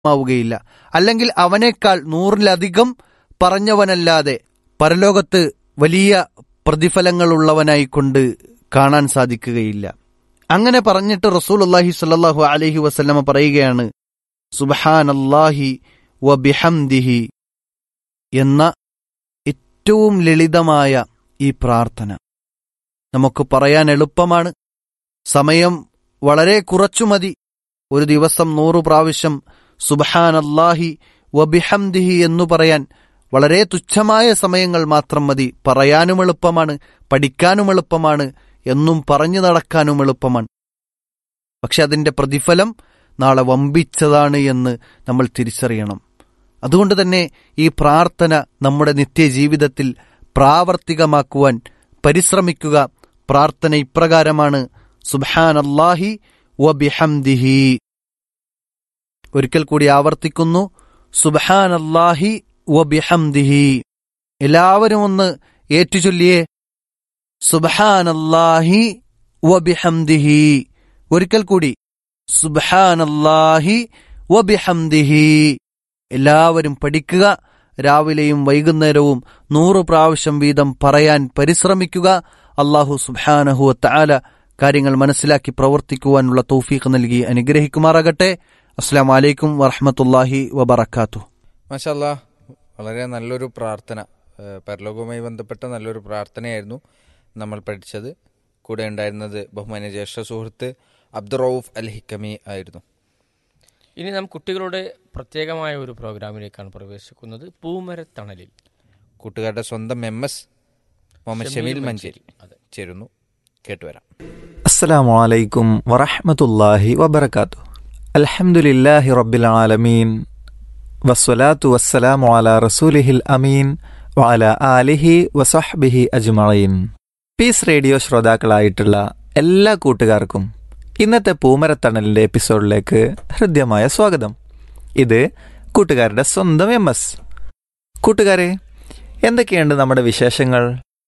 ആവുകയില്ല അല്ലെങ്കിൽ അവനേക്കാൾ നൂറിലധികം പറഞ്ഞവനല്ലാതെ പരലോകത്ത് വലിയ പ്രതിഫലങ്ങളുള്ളവനായി കൊണ്ട് കാണാൻ സാധിക്കുകയില്ല അങ്ങനെ പറഞ്ഞിട്ട് റസൂൽ അള്ളാഹി സ്വല്ലല്ലാഹു അലൈഹി വസല്ലമ പറയുകയാണ് സുബ്ഹാനല്ലാഹി വ ബിഹംദിഹി എന്ന ഏറ്റവും ലളിതമായ ഈ പ്രാർത്ഥന നമുക്ക് പറയാൻ എളുപ്പമാണ് സമയം വളരെ കുറച്ചു മതി ഒരു ദിവസം നൂറു പ്രാവശ്യം സുബ്ഹാനല്ലാഹി വബിഹംദിഹി എന്നു പറയാൻ വളരെ തുച്ഛമായ സമയങ്ങൾ മാത്രം മതി പറയാനും എളുപ്പമാണ് പഠിക്കാനും എളുപ്പമാണ് എന്നും പറഞ്ഞു നടക്കാനും എളുപ്പമാണ് പക്ഷെ അതിന്റെ പ്രതിഫലം നാളെ വമ്പിച്ചതാണ് എന്ന് നമ്മൾ തിരിച്ചറിയണം അതുകൊണ്ട് തന്നെ ഈ പ്രാർത്ഥന നമ്മുടെ നിത്യജീവിതത്തിൽ പ്രാവർത്തികമാക്കുവാൻ പരിശ്രമിക്കുക പ്രാർത്ഥന ഇപ്രകാരമാണ് സുബ്ഹാനല്ലാഹി വബിഹംദിഹി ഒരിക്കൽ കൂടി ആവർത്തിക്കുന്നു സുബ്ഹാനല്ലാഹി വബിഹംദിഹി എല്ലാവരും ഒന്ന് ഏറ്റുചൊല്ലിയേ സുബ്ഹാനല്ലാഹി വബിഹംദിഹി ഒരിക്കൽ കൂടി സുബ്ഹാനല്ലാഹി വബിഹംദിഹി എല്ലാവരും പഠിക്കുക രാവിലെയും വൈകുന്നേരവും നൂറ് പ്രാവശ്യം വീതം പറയാൻ പരിശ്രമിക്കുക അള്ളാഹു സുബ്ഹാനഹു തആല കാര്യങ്ങൾ മനസ്സിലാക്കി പ്രവർത്തിക്കുവാനുള്ള തൗഫീഖ് നൽകി അനുഗ്രഹിക്കുമാറാകട്ടെ അസ്സാം വലൈക്കും വറഹമത്തല്ലാഹി വബർക്കാത്തു മാഷല്ല വളരെ നല്ലൊരു പ്രാർത്ഥന ഏഹ് പരലോകവുമായി ബന്ധപ്പെട്ട നല്ലൊരു പ്രാർത്ഥനയായിരുന്നു നമ്മൾ പഠിച്ചത് കൂടെ ഉണ്ടായിരുന്നത് ബഹുമാന്യ ജ്യേഷ്ഠ സുഹൃത്ത് അബ്ദുറൌഫ് അൽ ഹിക്കമി ആയിരുന്നു ഇനി നാം കുട്ടികളുടെ പ്രത്യേകമായ ഒരു പ്രോഗ്രാമിലേക്കാണ് പ്രവേശിക്കുന്നത് പൂമരത്തണലിൽ കൂട്ടുകാരുടെ സ്വന്തം എം എസ് മുഹമ്മദ് ഷമീൽ മഞ്ചേരി അതെ. ചേരുന്നു കേട്ടുവരാം അസ്സലാമു അലൈക്കും വറഹ്മത്തുള്ളാഹി വബറകാത്തു അൽഹംദുലില്ലാഹി റബ്ബിൽ ആലമീൻ വസ്സലാത്തു വസ്സലാമു അലാ റസൂലിഹിൽ അമീൻ വഅല ആലിഹി വസഹ്ബിഹി അജ്മഈൻ പീസ് റേഡിയോ ശ്രോതാക്കളായിട്ടുള്ള എല്ലാ കൂട്ടുകാർക്കും ഇന്നത്തെ പൂമരത്തണലിന്റെ എപ്പിസോഡിലേക്ക് ഹൃദ്യമായ സ്വാഗതം ഇത് കൂട്ടുകാരുടെ സ്വന്തം എം എസ് കൂട്ടുകാരെ എന്തൊക്കെയുണ്ട് നമ്മുടെ വിശേഷങ്ങൾ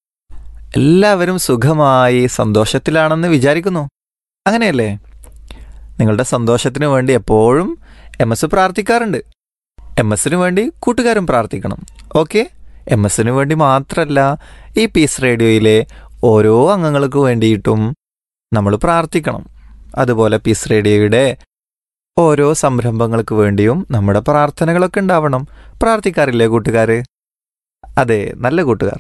എല്ലാവരും സുഖമായി സന്തോഷത്തിലാണെന്ന് വിചാരിക്കുന്നു അങ്ങനെയല്ലേ നിങ്ങളുടെ സന്തോഷത്തിന് വേണ്ടി എപ്പോഴും എം എസ് പ്രാർത്ഥിക്കാറുണ്ട് എം എസിന് വേണ്ടി കൂട്ടുകാരും പ്രാർത്ഥിക്കണം ഓക്കെ എം എസിന് വേണ്ടി മാത്രമല്ല ഈ പീസ് റേഡിയോയിലെ ഓരോ അംഗങ്ങൾക്ക് വേണ്ടിയിട്ടും നമ്മൾ പ്രാർത്ഥിക്കണം അതുപോലെ പീസ് റേഡിയോയുടെ ഓരോ സംരംഭങ്ങൾക്ക് വേണ്ടിയും നമ്മുടെ പ്രാർത്ഥനകളൊക്കെ ഉണ്ടാവണം പ്രാർത്ഥിക്കാറില്ലേ കൂട്ടുകാർ അതെ നല്ല കൂട്ടുകാർ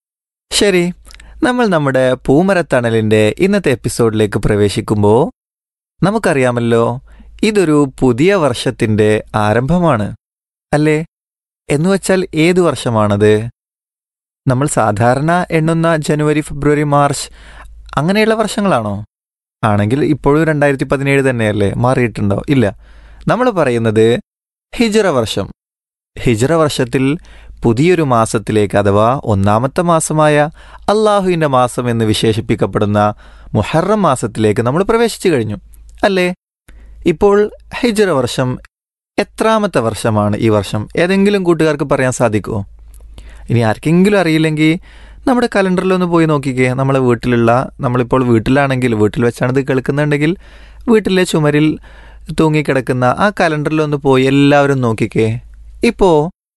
ശരി നമ്മൾ നമ്മുടെ പൂമരത്തണലിന്റെ ഇന്നത്തെ എപ്പിസോഡിലേക്ക് പ്രവേശിക്കുമ്പോൾ നമുക്കറിയാമല്ലോ ഇതൊരു പുതിയ വർഷത്തിന്റെ ആരംഭമാണ് അല്ലേ എന്നുവച്ചാൽ ഏതു വർഷമാണത് നമ്മൾ സാധാരണ എണ്ണുന്ന ജനുവരി ഫെബ്രുവരി മാർച്ച് അങ്ങനെയുള്ള വർഷങ്ങളാണോ ആണെങ്കിൽ ഇപ്പോഴും രണ്ടായിരത്തി പതിനേഴ് തന്നെയല്ലേ മാറിയിട്ടുണ്ടോ ഇല്ല നമ്മൾ പറയുന്നത് ഹിജറ വർഷം ഹിജറ വർഷത്തിൽ പുതിയൊരു മാസത്തിലേക്ക് അഥവാ ഒന്നാമത്തെ മാസമായ അള്ളാഹുവിൻ്റെ മാസം എന്ന് വിശേഷിപ്പിക്കപ്പെടുന്ന മുഹറം മാസത്തിലേക്ക് നമ്മൾ പ്രവേശിച്ചു കഴിഞ്ഞു അല്ലേ ഇപ്പോൾ ഹിജറ വർഷം എത്രാമത്തെ വർഷമാണ് ഈ വർഷം ഏതെങ്കിലും കൂട്ടുകാർക്ക് പറയാൻ സാധിക്കുമോ ഇനി ആർക്കെങ്കിലും അറിയില്ലെങ്കിൽ നമ്മുടെ കലണ്ടറിലൊന്ന് പോയി നോക്കിക്കേ നമ്മളെ വീട്ടിലുള്ള നമ്മളിപ്പോൾ വീട്ടിലാണെങ്കിൽ വീട്ടിൽ വെച്ചാണ് ഇത് കേൾക്കുന്നുണ്ടെങ്കിൽ വീട്ടിലെ ചുമരിൽ തൂങ്ങിക്കിടക്കുന്ന ആ കലണ്ടറിലൊന്ന് പോയി എല്ലാവരും നോക്കിക്കേ ഇപ്പോൾ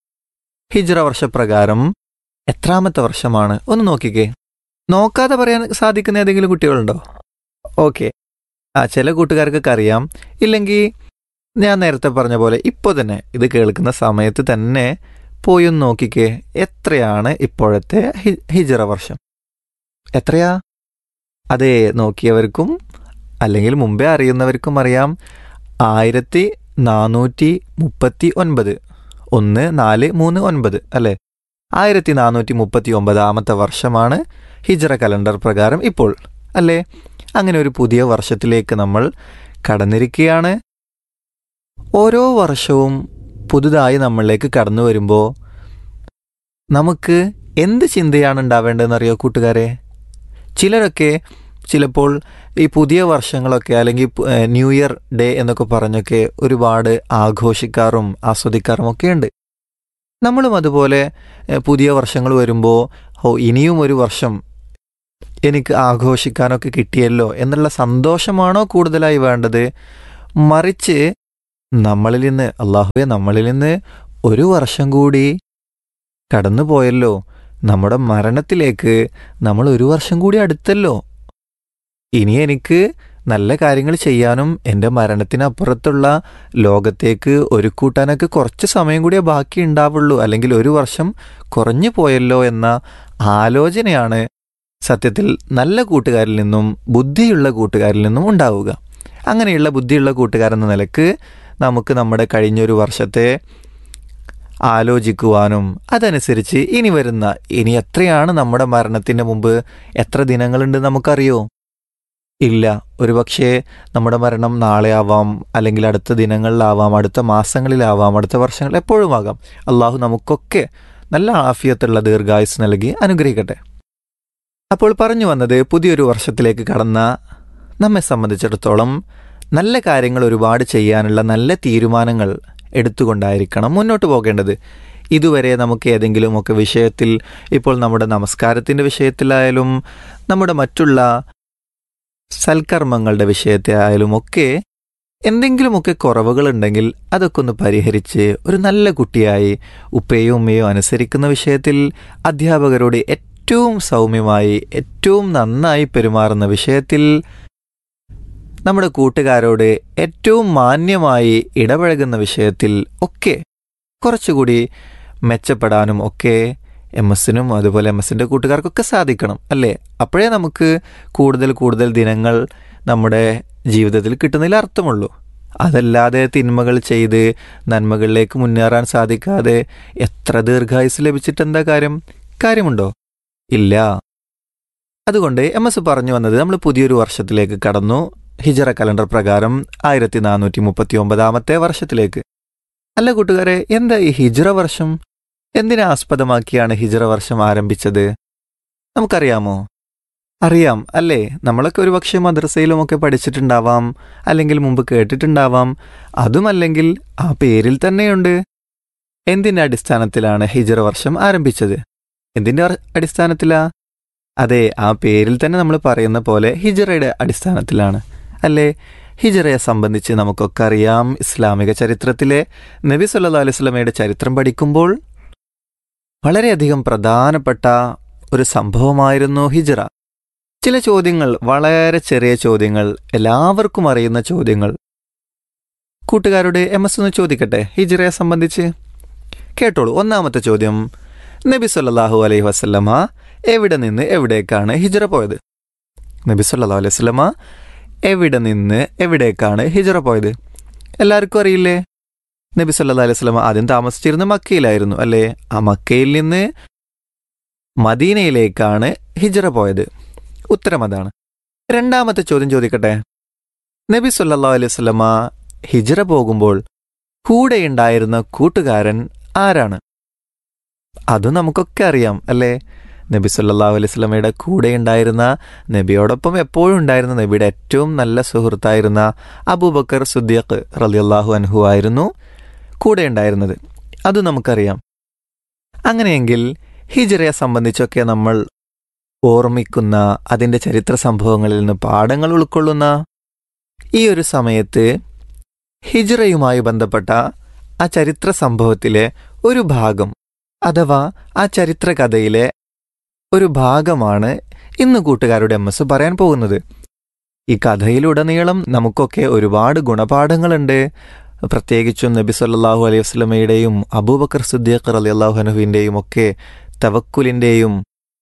ഹിജ്റ വർഷപ്രകാരം എത്രാമത്തെ വർഷമാണ് ഒന്ന് നോക്കിക്കേ നോക്കാതെ പറയാൻ സാധിക്കുന്ന ഏതെങ്കിലും കുട്ടികളുണ്ടോ ഓക്കെ ആ ചില കൂട്ടുകാർക്കൊക്കെ അറിയാം ഇല്ലെങ്കിൽ ഞാൻ നേരത്തെ പറഞ്ഞ പോലെ ഇപ്പോൾ തന്നെ ഇത് കേൾക്കുന്ന സമയത്ത് തന്നെ പോയി ഒന്ന് നോക്കിക്കേ എത്രയാണ് ഇപ്പോഴത്തെ ഹി- ഹിജ്റ വർഷം എത്രയാ അതെ നോക്കിയവർക്കും അല്ലെങ്കിൽ മുമ്പേ അറിയുന്നവർക്കും അറിയാം ആയിരത്തി നാനൂറ്റി മുപ്പത്തി ഒൻപത് ഒന്ന് നാല് മൂന്ന് ഒൻപത് അല്ലേ ആയിരത്തി നാനൂറ്റി മുപ്പത്തി ഒമ്പതാമത്തെ വർഷമാണ് ഹിജ്റ കലണ്ടർ പ്രകാരം ഇപ്പോൾ അല്ലേ അങ്ങനെ ഒരു പുതിയ വർഷത്തിലേക്ക് നമ്മൾ കടന്നിരിക്കുകയാണ് ഓരോ വർഷവും പുതുതായി നമ്മളിലേക്ക് കടന്നു വരുമ്പോൾ നമുക്ക് എന്ത് ചിന്തയാണ് ഉണ്ടാവേണ്ടതെന്നറിയോ കൂട്ടുകാരെ ചിലരൊക്കെ ചിലപ്പോൾ ഈ പുതിയ വർഷങ്ങളൊക്കെ അല്ലെങ്കിൽ പു- ഏഹ് ന്യൂ ഇയർ ഡേ എന്നൊക്കെ പറഞ്ഞൊക്കെ ഒരുപാട് ആഘോഷിക്കാറും ആസ്വദിക്കാറും ഒക്കെ ഉണ്ട് നമ്മളും അതുപോലെ ഏഹ് പുതിയ വർഷങ്ങൾ വരുമ്പോൾ ഓ ഇനിയും ഒരു വർഷം എനിക്ക് ആഘോഷിക്കാനൊക്കെ കിട്ടിയല്ലോ എന്നുള്ള സന്തോഷമാണോ കൂടുതലായി വേണ്ടത് മറിച്ച് നമ്മളിൽ നിന്ന് അള്ളാഹുവെ നമ്മളിൽ നിന്ന് ഒരു വർഷം കൂടി കടന്നുപോയല്ലോ നമ്മുടെ മരണത്തിലേക്ക് നമ്മൾ ഒരു വർഷം കൂടി അടുത്തല്ലോ ഇനി എനിക്ക് നല്ല കാര്യങ്ങൾ ചെയ്യാനും എൻ്റെ മരണത്തിനപ്പുറത്തുള്ള ലോകത്തേക്ക് ഒരു കൂട്ടാനൊക്കെ കുറച്ച് സമയം കൂടിയേ ബാക്കി ഉണ്ടാവുള്ളൂ അല്ലെങ്കിൽ ഒരു വർഷം കുറഞ്ഞു പോയല്ലോ എന്ന ആലോചനയാണ് സത്യത്തിൽ നല്ല കൂട്ടുകാരിൽ നിന്നും ബുദ്ധിയുള്ള കൂട്ടുകാരിൽ നിന്നും ഉണ്ടാവുക അങ്ങനെയുള്ള ബുദ്ധിയുള്ള കൂട്ടുകാരെന്ന നിലക്ക് നമുക്ക് നമ്മുടെ കഴിഞ്ഞൊരു വർഷത്തെ ആലോചിക്കുവാനും അതനുസരിച്ച് ഇനി വരുന്ന ഇനി എത്രയാണ് നമ്മുടെ മരണത്തിന് മുമ്പ് എത്ര ദിനങ്ങളുണ്ട് നമുക്കറിയോ ഇല്ല ഒരുപക്ഷെ നമ്മുടെ മരണം നാളെ ആവാം അല്ലെങ്കിൽ അടുത്ത ദിനങ്ങളിലാവാം അടുത്ത മാസങ്ങളിലാവാം അടുത്ത വർഷങ്ങളിൽ എപ്പോഴും ആകാം അള്ളാഹു നമുക്കൊക്കെ നല്ല ആഫിയത്തുള്ള ദീർഘായുസ് നൽകി അനുഗ്രഹിക്കട്ടെ അപ്പോൾ പറഞ്ഞു വന്നത് പുതിയൊരു വർഷത്തിലേക്ക് കടന്ന നമ്മെ സംബന്ധിച്ചിടത്തോളം നല്ല കാര്യങ്ങൾ ഒരുപാട് ചെയ്യാനുള്ള നല്ല തീരുമാനങ്ങൾ എടുത്തുകൊണ്ടായിരിക്കണം മുന്നോട്ട് പോകേണ്ടത് ഇതുവരെ നമുക്ക് ഏതെങ്കിലുമൊക്കെ വിഷയത്തിൽ ഇപ്പോൾ നമ്മുടെ നമസ്കാരത്തിൻ്റെ വിഷയത്തിലായാലും നമ്മുടെ മറ്റുള്ള സൽക്കർമ്മങ്ങളുടെ വിഷയത്തിലായാലും ഒക്കെ എന്തെങ്കിലുമൊക്കെ കുറവുകളുണ്ടെങ്കിൽ അതൊക്കെ ഒന്ന് പരിഹരിച്ച് ഒരു നല്ല കുട്ടിയായി ഉപ്പയോ ഉമ്മയോ അനുസരിക്കുന്ന വിഷയത്തിൽ അധ്യാപകരോട് ഏറ്റവും സൗമ്യമായി ഏറ്റവും നന്നായി പെരുമാറുന്ന വിഷയത്തിൽ നമ്മുടെ കൂട്ടുകാരോട് ഏറ്റവും മാന്യമായി ഇടപഴകുന്ന വിഷയത്തിൽ ഒക്കെ കുറച്ചുകൂടി മെച്ചപ്പെടാനും ഒക്കെ എം എസിനും അതുപോലെ എം എസിൻ്റെ കൂട്ടുകാർക്കൊക്കെ സാധിക്കണം അല്ലേ അപ്പോഴേ നമുക്ക് കൂടുതൽ കൂടുതൽ ദിനങ്ങൾ നമ്മുടെ ജീവിതത്തിൽ കിട്ടുന്നതിൽ അർത്ഥമുള്ളൂ അതല്ലാതെ തിന്മകൾ ചെയ്ത് നന്മകളിലേക്ക് മുന്നേറാൻ സാധിക്കാതെ എത്ര ദീർഘായുസ് ലഭിച്ചിട്ട് എന്താ കാര്യം കാര്യമുണ്ടോ ഇല്ല അതുകൊണ്ട് എം എസ് പറഞ്ഞു വന്നത് നമ്മൾ പുതിയൊരു വർഷത്തിലേക്ക് കടന്നു ഹിജറ കലണ്ടർ പ്രകാരം ആയിരത്തി നാനൂറ്റി മുപ്പത്തി ഒമ്പതാമത്തെ വർഷത്തിലേക്ക് അല്ല കൂട്ടുകാരെ എന്താ ഈ ഹിജറ വർഷം എന്തിനെ ആസ്പദമാക്കിയാണ് ഹിജറ വർഷം ആരംഭിച്ചത് നമുക്കറിയാമോ അറിയാം അല്ലേ നമ്മളൊക്കെ ഒരുപക്ഷെ മദ്രസയിലുമൊക്കെ പഠിച്ചിട്ടുണ്ടാവാം അല്ലെങ്കിൽ മുമ്പ് കേട്ടിട്ടുണ്ടാവാം അതുമല്ലെങ്കിൽ ആ പേരിൽ തന്നെയുണ്ട് എന്തിന്റെ അടിസ്ഥാനത്തിലാണ് ഹിജറ വർഷം ആരംഭിച്ചത് എന്തിന്റെ അർ- അടിസ്ഥാനത്തിലാ അതെ ആ പേരിൽ തന്നെ നമ്മൾ പറയുന്ന പോലെ ഹിജറയുടെ അടിസ്ഥാനത്തിലാണ് അല്ലേ ഹിജറയെ സംബന്ധിച്ച് നമുക്കൊക്കെ അറിയാം ഇസ്ലാമിക ചരിത്രത്തിലെ നബി സല്ലാ അലൈഹി സ്വലമയുടെ ചരിത്രം പഠിക്കുമ്പോൾ വളരെയധികം പ്രധാനപ്പെട്ട ഒരു സംഭവമായിരുന്നു ഹിജറ ചില ചോദ്യങ്ങൾ വളരെ ചെറിയ ചോദ്യങ്ങൾ എല്ലാവർക്കും അറിയുന്ന ചോദ്യങ്ങൾ കൂട്ടുകാരുടെ എം എസ് ഒന്ന് ചോദിക്കട്ടെ ഹിജറയെ സംബന്ധിച്ച് കേട്ടോളൂ ഒന്നാമത്തെ ചോദ്യം നബി സല്ലല്ലാഹു അലൈഹി വസല്ലമ എവിടെ നിന്ന് എവിടേക്കാണ് ഹിജറ പോയത് നബി സല്ലല്ലാഹു അലൈഹി വസല്ലമ എവിടെ നിന്ന് എവിടേക്കാണ് ഹിജറ പോയത് എല്ലാവർക്കും അറിയില്ലേ നബി സല്ലല്ലാഹു അലൈഹി വസല്ലമ ആദ്യം താമസിച്ചിരുന്ന മക്കയിലായിരുന്നു അല്ലേ ആ മക്കയിൽ നിന്ന് മദീനയിലേക്കാണ് ഹിജറ പോയത് ഉത്തരം അതാണ് രണ്ടാമത്തെ ചോദ്യം ചോദിക്കട്ടെ നബി സല്ലല്ലാഹു അലൈഹി വസല്ലമ ഹിജറ പോകുമ്പോൾ കൂടെയുണ്ടായിരുന്ന കൂട്ടുകാരൻ ആരാണ് അത് നമുക്കൊക്കെ അറിയാം അല്ലേ നബി സല്ലല്ലാഹു അലൈഹി സ്വലമയുടെ കൂടെ ഉണ്ടായിരുന്ന നബിയോടൊപ്പം എപ്പോഴും ഉണ്ടായിരുന്ന നബിയുടെ ഏറ്റവും നല്ല സുഹൃത്തായിരുന്ന അബൂബക്കർ സുദ്ദീഖ് റളിയല്ലാഹു അൻഹു ആയിരുന്നു കൂടെ ഉണ്ടായിരുന്നത് അത് നമുക്കറിയാം അങ്ങനെയെങ്കിൽ ഹിജറയെ സംബന്ധിച്ചൊക്കെ നമ്മൾ ഓർമ്മിക്കുന്ന അതിൻ്റെ ചരിത്ര സംഭവങ്ങളിൽ നിന്ന് പാഠങ്ങൾ ഉൾക്കൊള്ളുന്ന ഈ ഒരു സമയത്ത് ഹിജറയുമായി ബന്ധപ്പെട്ട ആ ചരിത്ര സംഭവത്തിലെ ഒരു ഭാഗം അഥവാ ആ ചരിത്ര കഥയിലെ ഒരു ഭാഗമാണ് ഇന്ന് കൂട്ടുകാരുടെ എം എസ് പറയാൻ പോകുന്നത് ഈ കഥയിലുടനീളം നമുക്കൊക്കെ ഒരുപാട് ഗുണപാഠങ്ങളുണ്ട് പ്രത്യേകിച്ചും നബി സല്ലല്ലാഹു അലൈഹി വസല്ലമയുടെയും അബൂബക്കർ സിദ്ദീഖ് റളിയല്ലാഹു അൻഹുവിൻ്റെയും ഒക്കെ തവക്കുലിൻ്റെയും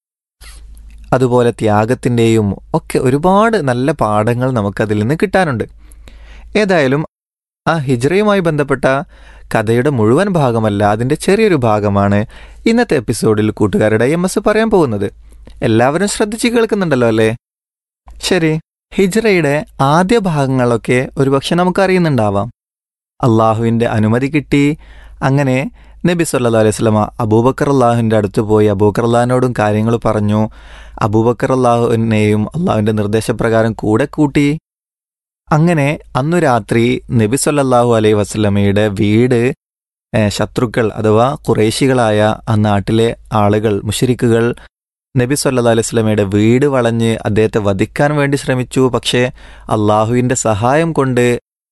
അതുപോലെ ത്യാഗത്തിൻ്റെയും ഒക്കെ ഒരുപാട് നല്ല പാഠങ്ങൾ നമുക്കതിൽ നിന്ന് കിട്ടാനുണ്ട് ഏതായാലും ആ ഹിജ്റയുമായി ബന്ധപ്പെട്ട കഥയുടെ മുഴുവൻ ഭാഗമല്ല അതിൻ്റെ ചെറിയൊരു ഭാഗമാണ് ഇന്നത്തെ എപ്പിസോഡിൽ കൂട്ടുകാരുടെ എം എസ് പറയാൻ പോകുന്നത് എല്ലാവരും ശ്രദ്ധിച്ച് കേൾക്കുന്നുണ്ടല്ലോ അല്ലേ ശരി ഹിജ്റയുടെ ആദ്യ ഭാഗങ്ങളൊക്കെ ഒരുപക്ഷെ നമുക്കറിയുന്നുണ്ടാവാം അള്ളാഹുവിൻ്റെ അനുമതി കിട്ടി അങ്ങനെ നബി സല്ലാ അലൈഹി സ്വലമ അബൂബക്കർ അള്ളാഹുവിൻ്റെ അടുത്ത് പോയി അബൂബക്കർ അള്ളാഹിനോടും കാര്യങ്ങൾ പറഞ്ഞു അബൂബക്കർ അള്ളാഹുവിനെയും അള്ളാഹുവിൻ്റെ നിർദ്ദേശപ്രകാരം കൂടെ കൂട്ടി അങ്ങനെ അന്നു രാത്രി നബി സല്ലല്ലാഹു അലൈഹി വസല്ലമയുടെ വീട് ഏഹ്, ശത്രുക്കൾ അഥവാ കുറേശികളായ ആ നാട്ടിലെ ആളുകൾ മുഷരിക്കുകൾ നബി സല്ലല്ലാഹു അലൈഹി വസല്ലമയുടെ വീട് വളഞ്ഞ് അദ്ദേഹത്തെ വധിക്കാൻ വേണ്ടി ശ്രമിച്ചു പക്ഷേ അള്ളാഹുവിൻ്റെ സഹായം കൊണ്ട്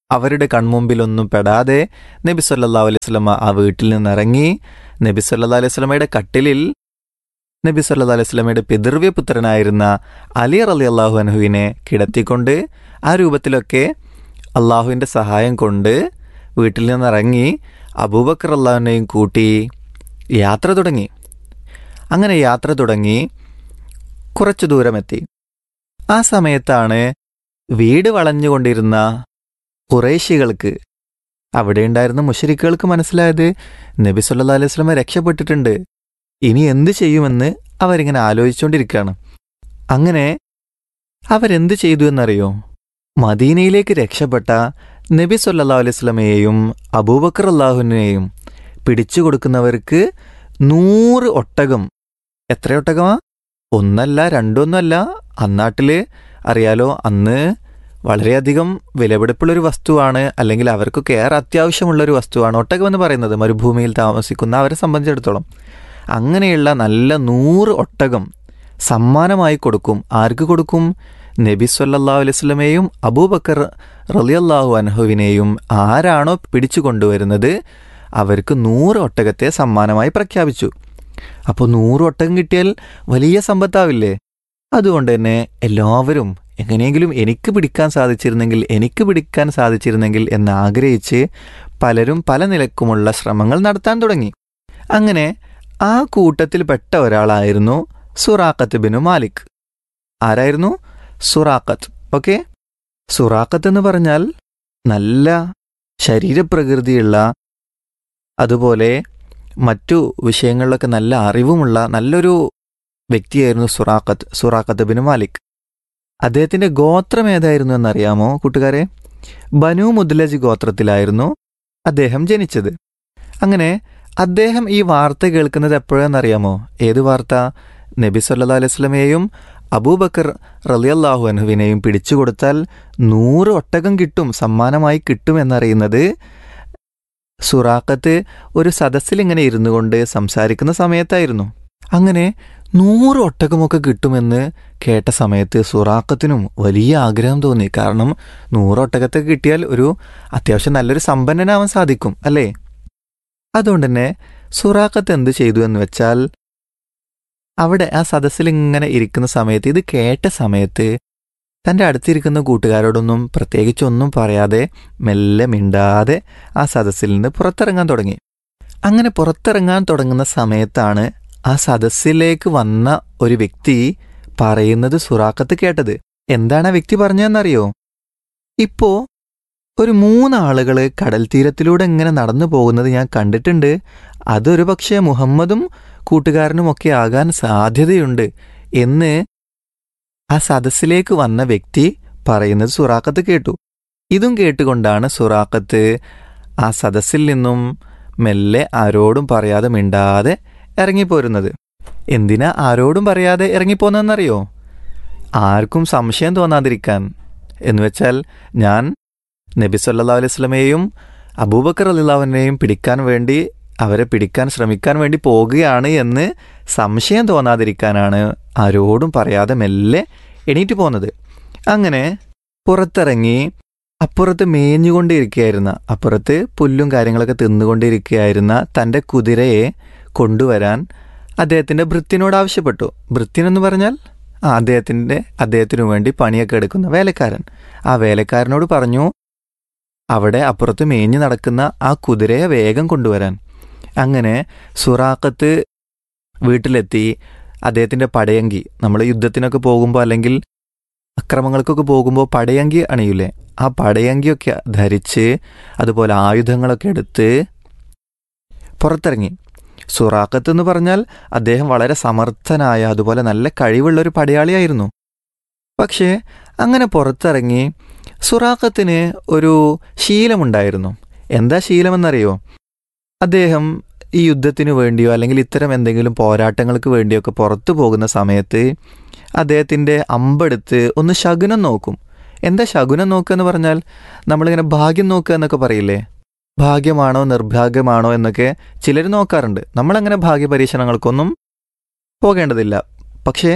അവരുടെ കൺമുമ്പിലൊന്നും പെടാതെ നബി സല്ലാ അലൈഹി സ്വലമ ആ വീട്ടിൽ നിന്നിറങ്ങി നബി സല്ലാ അലൈഹി സ്വലമയുടെ കട്ടിലിൽ നബി സല്ലാ അലൈഹി സ്വലമയുടെ പിതൃവ്യ പുത്രനായിരുന്ന അലി റലി അള്ളാഹു അനഹുവിനെ കിടത്തിക്കൊണ്ട് ആ രൂപത്തിലൊക്കെ അള്ളാഹുവിൻ്റെ സഹായം കൊണ്ട് വീട്ടിൽ നിന്നിറങ്ങി അബൂബക്കർ അള്ളാഹുവിനെയും കൂട്ടി യാത്ര തുടങ്ങി അങ്ങനെ യാത്ര തുടങ്ങി കുറച്ചു ദൂരമെത്തി ആ സമയത്താണ് വീട് വളഞ്ഞുകൊണ്ടിരുന്ന കുറേശികൾക്ക് അവിടെ ഉണ്ടായിരുന്ന മുഷരിക്കുകൾക്ക് മനസ്സിലായത് നബി സല്ലാ അലൈഹി സ്വലമ രക്ഷപ്പെട്ടിട്ടുണ്ട് ഇനി എന്ത് ചെയ്യുമെന്ന് അവരിങ്ങനെ ആലോചിച്ചുകൊണ്ടിരിക്കുകയാണ് അങ്ങനെ അവരെന്ത് ചെയ്തു എന്നറിയോ മദീനയിലേക്ക് രക്ഷപ്പെട്ട നബി സല്ലാ അലൈഹി സ്വലമയെയും അബൂബക്കർ അള്ളാഹുവിനെയും പിടിച്ചു കൊടുക്കുന്നവർക്ക് നൂറ് ഒട്ടകം എത്ര ഒട്ടകമാ ഒന്നല്ല രണ്ടൊന്നല്ല അന്നാട്ടില് അറിയാലോ അന്ന് വളരെയധികം വിലപിടിപ്പുള്ളൊരു വസ്തുവാണ് അല്ലെങ്കിൽ അവർക്കൊക്കെ ഏറെ അത്യാവശ്യമുള്ളൊരു വസ്തുവാണ് ഒട്ടകം എന്ന് പറയുന്നത് മരുഭൂമിയിൽ താമസിക്കുന്ന അവരെ സംബന്ധിച്ചിടത്തോളം അങ്ങനെയുള്ള നല്ല നൂറ് ഒട്ടകം സമ്മാനമായി കൊടുക്കും ആർക്ക് കൊടുക്കും നബി സല്ലാ അലൈസ്ലമേയും അബൂബക്കർ റലിയല്ലാഹു അൻഹുവിനെയും ആരാണോ പിടിച്ചു കൊണ്ടുവരുന്നത് അവർക്ക് നൂറ് ഒട്ടകത്തെ സമ്മാനമായി പ്രഖ്യാപിച്ചു അപ്പോൾ നൂറ് ഒട്ടകം കിട്ടിയാൽ വലിയ സമ്പത്താവില്ലേ അതുകൊണ്ട് തന്നെ എല്ലാവരും എങ്ങനെയെങ്കിലും എനിക്ക് പിടിക്കാൻ സാധിച്ചിരുന്നെങ്കിൽ എനിക്ക് പിടിക്കാൻ സാധിച്ചിരുന്നെങ്കിൽ എന്ന് ആഗ്രഹിച്ച് പലരും പല നിലക്കുമുള്ള ശ്രമങ്ങൾ നടത്താൻ തുടങ്ങി അങ്ങനെ ആ കൂട്ടത്തിൽപ്പെട്ട ഒരാളായിരുന്നു സുറാഖത്ത് ബിനു മാലിക് ആരായിരുന്നു സുറാഖത്ത് ഓക്കെ സുറാഖത്ത് എന്ന് പറഞ്ഞാൽ നല്ല ശരീരപ്രകൃതിയുള്ള അതുപോലെ മറ്റു വിഷയങ്ങളിലൊക്കെ നല്ല അറിവുമുള്ള നല്ലൊരു വ്യക്തിയായിരുന്നു സുറാഖത്ത് സുറാഖത്ത് ബിൻ മാലിക് അദ്ദേഹത്തിന്റെ ഗോത്രം ഏതായിരുന്നു എന്നറിയാമോ കൂട്ടുകാരെ ബനു മുദ്ലജ് ഗോത്രത്തിലായിരുന്നു അദ്ദേഹം ജനിച്ചത് അങ്ങനെ അദ്ദേഹം ഈ വാർത്ത കേൾക്കുന്നത് എപ്പോഴെന്നറിയാമോ ഏത് വാർത്ത നബി സല്ലാ അലൈഹി സ്വലമയെയും അബൂബക്കർ റലിയല്ലാഹു അൻഹുവിനെയും പിടിച്ചുകൊടുത്താൽ നൂറ് ഒട്ടകം കിട്ടും സമ്മാനമായി കിട്ടും എന്നറിയുന്നത് സുറാഖത്ത് ഒരു സദസ്സിൽ ഇങ്ങനെ ഇരുന്നു കൊണ്ട് സംസാരിക്കുന്ന സമയത്തായിരുന്നു അങ്ങനെ നൂറ് ഒട്ടകമൊക്കെ കിട്ടുമെന്ന് കേട്ട സമയത്ത് സുറാഖത്തിനും വലിയ ആഗ്രഹം തോന്നി കാരണം നൂറ് ഒട്ടകത്തെ കിട്ടിയാൽ ഒരു അത്യാവശ്യം നല്ലൊരു സമ്പന്നനാവാൻ സാധിക്കും അല്ലേ അതുകൊണ്ട് തന്നെ സുറാഖത്ത് എന്ത് ചെയ്തു എന്ന് വെച്ചാൽ അവിടെ ആ സദസ്സിൽ ഇങ്ങനെ ഇരിക്കുന്ന സമയത്ത് ഇത് കേട്ട സമയത്ത് തൻ്റെ അടുത്തിരിക്കുന്ന കൂട്ടുകാരോടൊന്നും പ്രത്യേകിച്ചൊന്നും പറയാതെ മെല്ലെ മിണ്ടാതെ ആ സദസ്സിൽ നിന്ന് പുറത്തിറങ്ങാൻ തുടങ്ങി അങ്ങനെ പുറത്തിറങ്ങാൻ തുടങ്ങുന്ന സമയത്താണ് ആ സദസ്സിലേക്ക് വന്ന ഒരു വ്യക്തി പറയുന്നത് സുറാഖത്ത് കേട്ടത് എന്താണ് ആ വ്യക്തി പറഞ്ഞതെന്നറിയോ ഇപ്പോ ഒരു മൂന്നാളുകൾ കടൽ തീരത്തിലൂടെ ഇങ്ങനെ നടന്നു പോകുന്നത് ഞാൻ കണ്ടിട്ടുണ്ട് അതൊരു പക്ഷേ മുഹമ്മദും കൂട്ടുകാരനുമൊക്കെ ആകാൻ സാധ്യതയുണ്ട് എന്ന് ആ സദസ്സിലേക്ക് വന്ന വ്യക്തി പറയുന്നത് സുറാഖത്ത് കേട്ടു ഇതും കേട്ടുകൊണ്ടാണ് സുറാഖത്ത് ആ സദസ്സിൽ നിന്നും മെല്ലെ ആരോടും പറയാതെ മിണ്ടാതെ ഇറങ്ങിപ്പോരുന്നത് എന്തിനാ ആരോടും പറയാതെ ഇറങ്ങിപ്പോന്നെന്നറിയോ ആർക്കും സംശയം തോന്നാതിരിക്കാൻ എന്നുവെച്ചാൽ ഞാൻ നബി സല്ലാ അലൈഹി സ്വലമയെയും അബൂബക്കർ അലിള്ളാവിനെയും പിടിക്കാൻ വേണ്ടി അവരെ പിടിക്കാൻ ശ്രമിക്കാൻ വേണ്ടി പോകുകയാണ് എന്ന് സംശയം തോന്നാതിരിക്കാനാണ് ആരോടും പറയാതെ മെല്ലെ എണീറ്റ് പോകുന്നത് അങ്ങനെ പുറത്തിറങ്ങി അപ്പുറത്ത് മേഞ്ഞുകൊണ്ടിരിക്കുകയായിരുന്ന അപ്പുറത്ത് പുല്ലും കാര്യങ്ങളൊക്കെ തിന്നുകൊണ്ടിരിക്കുകയായിരുന്ന തൻ്റെ കുതിരയെ കൊണ്ടുവരാൻ അദ്ദേഹത്തിൻ്റെ ഭൃത്യനോട് ആവശ്യപ്പെട്ടു ഭൃത്യനെന്ന് പറഞ്ഞാൽ ആ അദ്ദേഹത്തിൻ്റെ അദ്ദേഹത്തിനു വേണ്ടി പണിയൊക്കെ എടുക്കുന്ന വേലക്കാരൻ ആ വേലക്കാരനോട് പറഞ്ഞു അവിടെ അപ്പുറത്ത് മേഞ്ഞു നടക്കുന്ന ആ കുതിരയെ വേഗം കൊണ്ടുവരാൻ അങ്ങനെ സുറാഖത്ത് വീട്ടിലെത്തി അദ്ദേഹത്തിൻ്റെ പടയങ്കി നമ്മൾ യുദ്ധത്തിനൊക്കെ പോകുമ്പോൾ അല്ലെങ്കിൽ അക്രമങ്ങൾക്കൊക്കെ പോകുമ്പോൾ പടയങ്കി അണിയില്ലേ ആ പടയങ്കിയൊക്കെ ധരിച്ച് അതുപോലെ ആയുധങ്ങളൊക്കെ എടുത്ത് പുറത്തിറങ്ങി സുറാഖത്ത് എന്ന് പറഞ്ഞാൽ അദ്ദേഹം വളരെ സമർത്ഥനായ അതുപോലെ നല്ല കഴിവുള്ള ഒരു പടയാളിയായിരുന്നു പക്ഷേ അങ്ങനെ പുറത്തിറങ്ങി സുറാഖത്തിന് ഒരു ശീലമുണ്ടായിരുന്നു എന്താ ശീലമെന്നറിയോ അദ്ദേഹം ഈ യുദ്ധത്തിന് വേണ്ടിയോ അല്ലെങ്കിൽ ഇത്തരം എന്തെങ്കിലും പോരാട്ടങ്ങൾക്ക് വേണ്ടിയൊക്കെ പുറത്തു പോകുന്ന സമയത്ത് അദ്ദേഹത്തിൻ്റെ അമ്പെടുത്ത് ഒന്ന് ശകുനം നോക്കും എന്താ ശകുനം നോക്കുക എന്ന് പറഞ്ഞാൽ നമ്മളിങ്ങനെ ഭാഗ്യം നോക്കുക എന്നൊക്കെ പറയില്ലേ ഭാഗ്യമാണോ നിർഭാഗ്യമാണോ എന്നൊക്കെ ചിലർ നോക്കാറുണ്ട് നമ്മളങ്ങനെ ഭാഗ്യപരീക്ഷണങ്ങൾക്കൊന്നും പോകേണ്ടതില്ല പക്ഷേ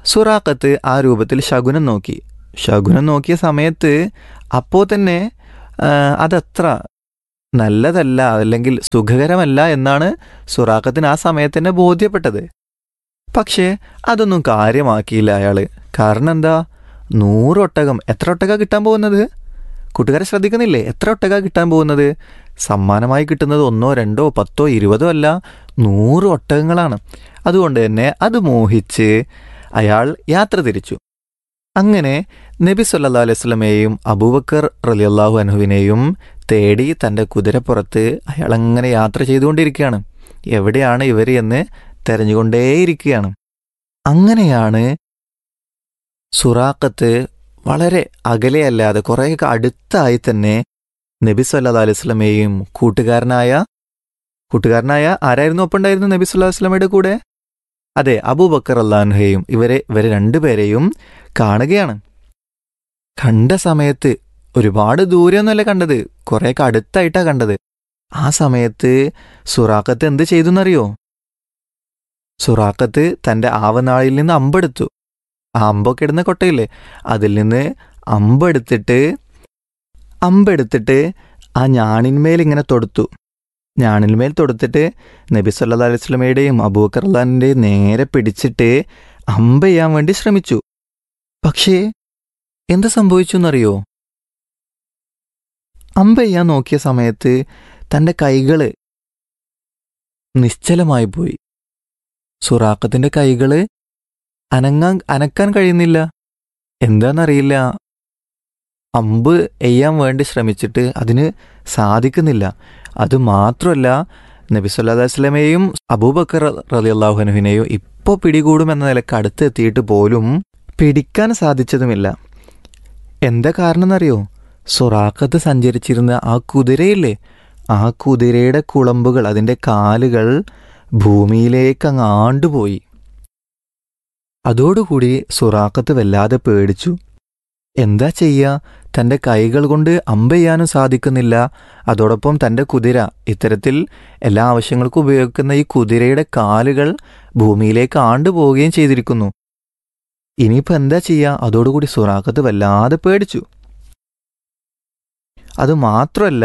സുറാഖത്ത് ആ രൂപത്തിൽ ശകുനം നോക്കി ശകുനം നോക്കിയ സമയത്ത് അപ്പോൾ തന്നെ ആ, അതത്ര നല്ലതല്ല അല്ലെങ്കിൽ സുഖകരമല്ല എന്നാണ് സുറാഖത്തിന് ആ സമയത്ത് തന്നെ ബോധ്യപ്പെട്ടത് പക്ഷേ അതൊന്നും കാര്യമാക്കിയില്ല അയാള് കാരണം എന്താ നൂറൊട്ടകം എത്ര ഒട്ടക കിട്ടാൻ പോകുന്നത് കൂട്ടുകാരെ ശ്രദ്ധിക്കുന്നില്ലേ എത്ര ഒട്ടക കിട്ടാൻ പോകുന്നത് സമ്മാനമായി കിട്ടുന്നത് ഒന്നോ രണ്ടോ പത്തോ ഇരുപതോ അല്ല നൂറ് ഒട്ടകങ്ങളാണ് അതുകൊണ്ട് തന്നെ അത് മോഹിച്ച് അയാൾ യാത്ര തിരിച്ചു അങ്ങനെ നബി സല്ലാ അലൈഹി സ്വലമയെയും അബൂബക്കർ റലിയല്ലാഹു അൻഹുവിനെയും തേടി തൻ്റെ കുതിരപ്പുറത്ത് അയാൾ അങ്ങനെ യാത്ര ചെയ്തുകൊണ്ടിരിക്കുകയാണ് എവിടെയാണ് ഇവർ എന്ന് തെരഞ്ഞുകൊണ്ടേയിരിക്കുകയാണ് അങ്ങനെയാണ് സുറാഖത്ത് വളരെ അകലെയല്ലാതെ കുറേയൊക്കെ അടുത്തായി തന്നെ നബി സല്ലാ അലൈഹി സ്വലമയെയും കൂട്ടുകാരനായ കൂട്ടുകാരനായ ആരായിരുന്നു ഒപ്പം ഉണ്ടായിരുന്നു നബി സല്ലാ വസ്ലമയുടെ കൂടെ അതെ അബൂബക്കർ അള്ളാൻഹയും ഇവരെ ഇവരെ രണ്ടുപേരെയും കാണുകയാണ് കണ്ട സമയത്ത് ഒരുപാട് ദൂരെയൊന്നുമല്ല കണ്ടത് കുറേയൊക്കെ അടുത്തായിട്ടാ കണ്ടത് ആ സമയത്ത് സുറാഖത്ത് എന്ത് ചെയ്തു എന്നറിയോ സുറാഖത്ത് തന്റെ ആവനാളിൽ നിന്ന് അമ്പെടുത്തു ആ അമ്പൊക്കെ ഇടുന്ന കൊട്ടയില്ലേ അതിൽ നിന്ന് അമ്പെടുത്തിട്ട് അമ്പെടുത്തിട്ട് ആ ഞാണിന്മേൽ ഇങ്ങനെ തൊടുത്തു ഞാണിന്മേൽ തൊടുത്തിട്ട് നബി സല്ലാ അലൈഹി സ്വലമയുടെയും അബൂക്കർ അള്ളാഹിൻ്റെയും നേരെ പിടിച്ചിട്ട് അമ്പ ചെയ്യാൻ വേണ്ടി ശ്രമിച്ചു പക്ഷേ എന്ത് സംഭവിച്ചു എന്നറിയോ അമ്പ ചെയ്യാൻ നോക്കിയ സമയത്ത് തന്റെ കൈകള് നിശ്ചലമായി പോയി സുറാഖത്തിന്റെ കൈകള് അനങ്ങാൻ അനക്കാൻ കഴിയുന്നില്ല എന്താന്നറിയില്ല അമ്പ് എയ്യാൻ വേണ്ടി ശ്രമിച്ചിട്ട് അതിന് സാധിക്കുന്നില്ല അത് മാത്രമല്ല നബി സല്ലാ വസ്ലമയെയും അബൂബക്കർ റലി അള്ളാഹുനുവിനെയും ഇപ്പോൾ പിടികൂടുമെന്ന നിലക്ക് അടുത്തെത്തിയിട്ട് പോലും പിടിക്കാൻ സാധിച്ചതുമില്ല എന്താ കാരണം എന്നറിയോ സൊറാഖത്ത് സഞ്ചരിച്ചിരുന്ന ആ കുതിരയില്ലേ ആ കുതിരയുടെ കുളമ്പുകൾ അതിൻ്റെ കാലുകൾ ഭൂമിയിലേക്ക് അങ്ങ് ആണ്ടുപോയി അതോടുകൂടി സുറാഖത്ത് വല്ലാതെ പേടിച്ചു എന്താ ചെയ്യുക തന്റെ കൈകൾ കൊണ്ട് അമ്പെയ്യാനും സാധിക്കുന്നില്ല അതോടൊപ്പം തന്റെ കുതിര ഇത്തരത്തിൽ എല്ലാ ആവശ്യങ്ങൾക്കും ഉപയോഗിക്കുന്ന ഈ കുതിരയുടെ കാലുകൾ ഭൂമിയിലേക്ക് ആണ്ടുപോവുകയും ചെയ്തിരിക്കുന്നു ഇനിയിപ്പോൾ എന്താ ചെയ്യുക അതോടുകൂടി സുറാഖത്ത് വല്ലാതെ പേടിച്ചു അത് മാത്രമല്ല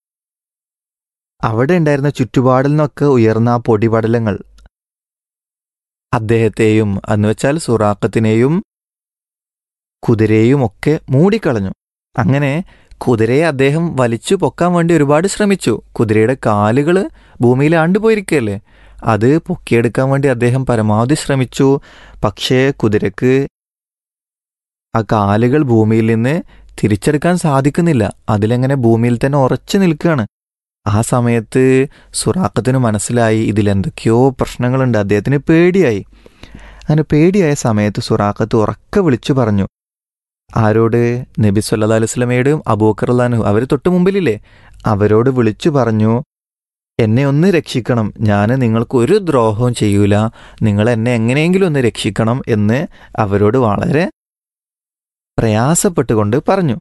അവിടെ ഉണ്ടായിരുന്ന ചുറ്റുപാടിൽ നിന്നൊക്കെ ഉയർന്ന ആ പൊടിപടലങ്ങൾ അദ്ദേഹത്തെയും എന്നുവെച്ചാൽ സുറാഖത്തിനെയും കുതിരയും ഒക്കെ മൂടിക്കളഞ്ഞു അങ്ങനെ കുതിരയെ അദ്ദേഹം വലിച്ചു പൊക്കാൻ വേണ്ടി ഒരുപാട് ശ്രമിച്ചു കുതിരയുടെ കാലുകൾ ഭൂമിയിൽ ആണ്ടുപോയിരിക്കുകയല്ലേ അത് പൊക്കിയെടുക്കാൻ വേണ്ടി അദ്ദേഹം പരമാവധി ശ്രമിച്ചു പക്ഷേ കുതിരക്ക് ആ കാലുകൾ ഭൂമിയിൽ നിന്ന് തിരിച്ചെടുക്കാൻ സാധിക്കുന്നില്ല അതിലെങ്ങനെ ഭൂമിയിൽ തന്നെ ഉറച്ചു നിൽക്കുകയാണ് ആ സമയത്ത് സുറാഖത്തിന് മനസ്സിലായി ഇതിലെന്തൊക്കെയോ പ്രശ്നങ്ങളുണ്ട് അദ്ദേഹത്തിന് പേടിയായി അങ്ങനെ പേടിയായ സമയത്ത് സുറാഖത്ത് ഉറക്കെ വിളിച്ചു പറഞ്ഞു ആരോട് നബി സല്ലാ അലുസ്ലമയുടെയും അബൂക്കർ അള്ളാനു അവർ തൊട്ട് മുമ്പിലില്ലേ അവരോട് വിളിച്ചു പറഞ്ഞു എന്നെ ഒന്ന് രക്ഷിക്കണം ഞാൻ നിങ്ങൾക്ക് ഒരു ദ്രോഹവും ചെയ്യൂല നിങ്ങൾ എന്നെ എങ്ങനെയെങ്കിലും ഒന്ന് രക്ഷിക്കണം എന്ന് അവരോട് വളരെ പ്രയാസപ്പെട്ടുകൊണ്ട് പറഞ്ഞു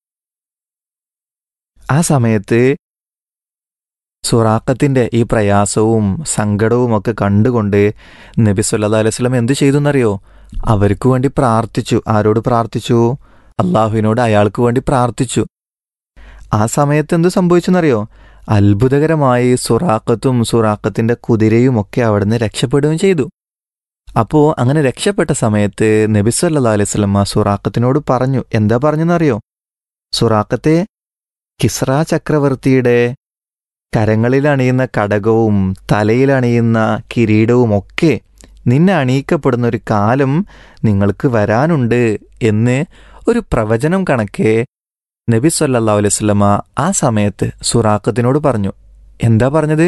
ആ സമയത്ത് സുറാഖത്തിന്റെ ഈ പ്രയാസവും സങ്കടവും ഒക്കെ കണ്ടുകൊണ്ട് നബി സല്ലാ അലൈവലം എന്ത് ചെയ്തു എന്നറിയോ അവർക്ക് വേണ്ടി പ്രാർത്ഥിച്ചു ആരോട് പ്രാർത്ഥിച്ചു അള്ളാഹുവിനോട് അയാൾക്ക് വേണ്ടി പ്രാർത്ഥിച്ചു ആ സമയത്ത് എന്ത് സംഭവിച്ചെന്നറിയോ അത്ഭുതകരമായി സുറാഖത്തും സുറാഖത്തിന്റെ കുതിരയും ഒക്കെ അവിടുന്ന് രക്ഷപ്പെടുകയും ചെയ്തു അപ്പോ അങ്ങനെ രക്ഷപ്പെട്ട സമയത്ത് നബി സല്ലാ അലൈഹി സ്വലമ്മ സുറാഖത്തിനോട് പറഞ്ഞു എന്താ പറഞ്ഞെന്നറിയോ സുറാഖത്തെ കിസ്ര ചക്രവർത്തിയുടെ കരങ്ങളിൽ അണിയുന്ന കടകവും തലയിൽ അണിയുന്ന കിരീടവും ഒക്കെ നിന്നെ അണിയിക്കപ്പെടുന്ന ഒരു കാലം നിങ്ങൾക്ക് വരാനുണ്ട് എന്ന് ഒരു പ്രവചനം കണക്കെ നബി സല്ലാ അലൈഹി സ്വലമ ആ സമയത്ത് സുറാഖത്തിനോട് പറഞ്ഞു എന്താ പറഞ്ഞത്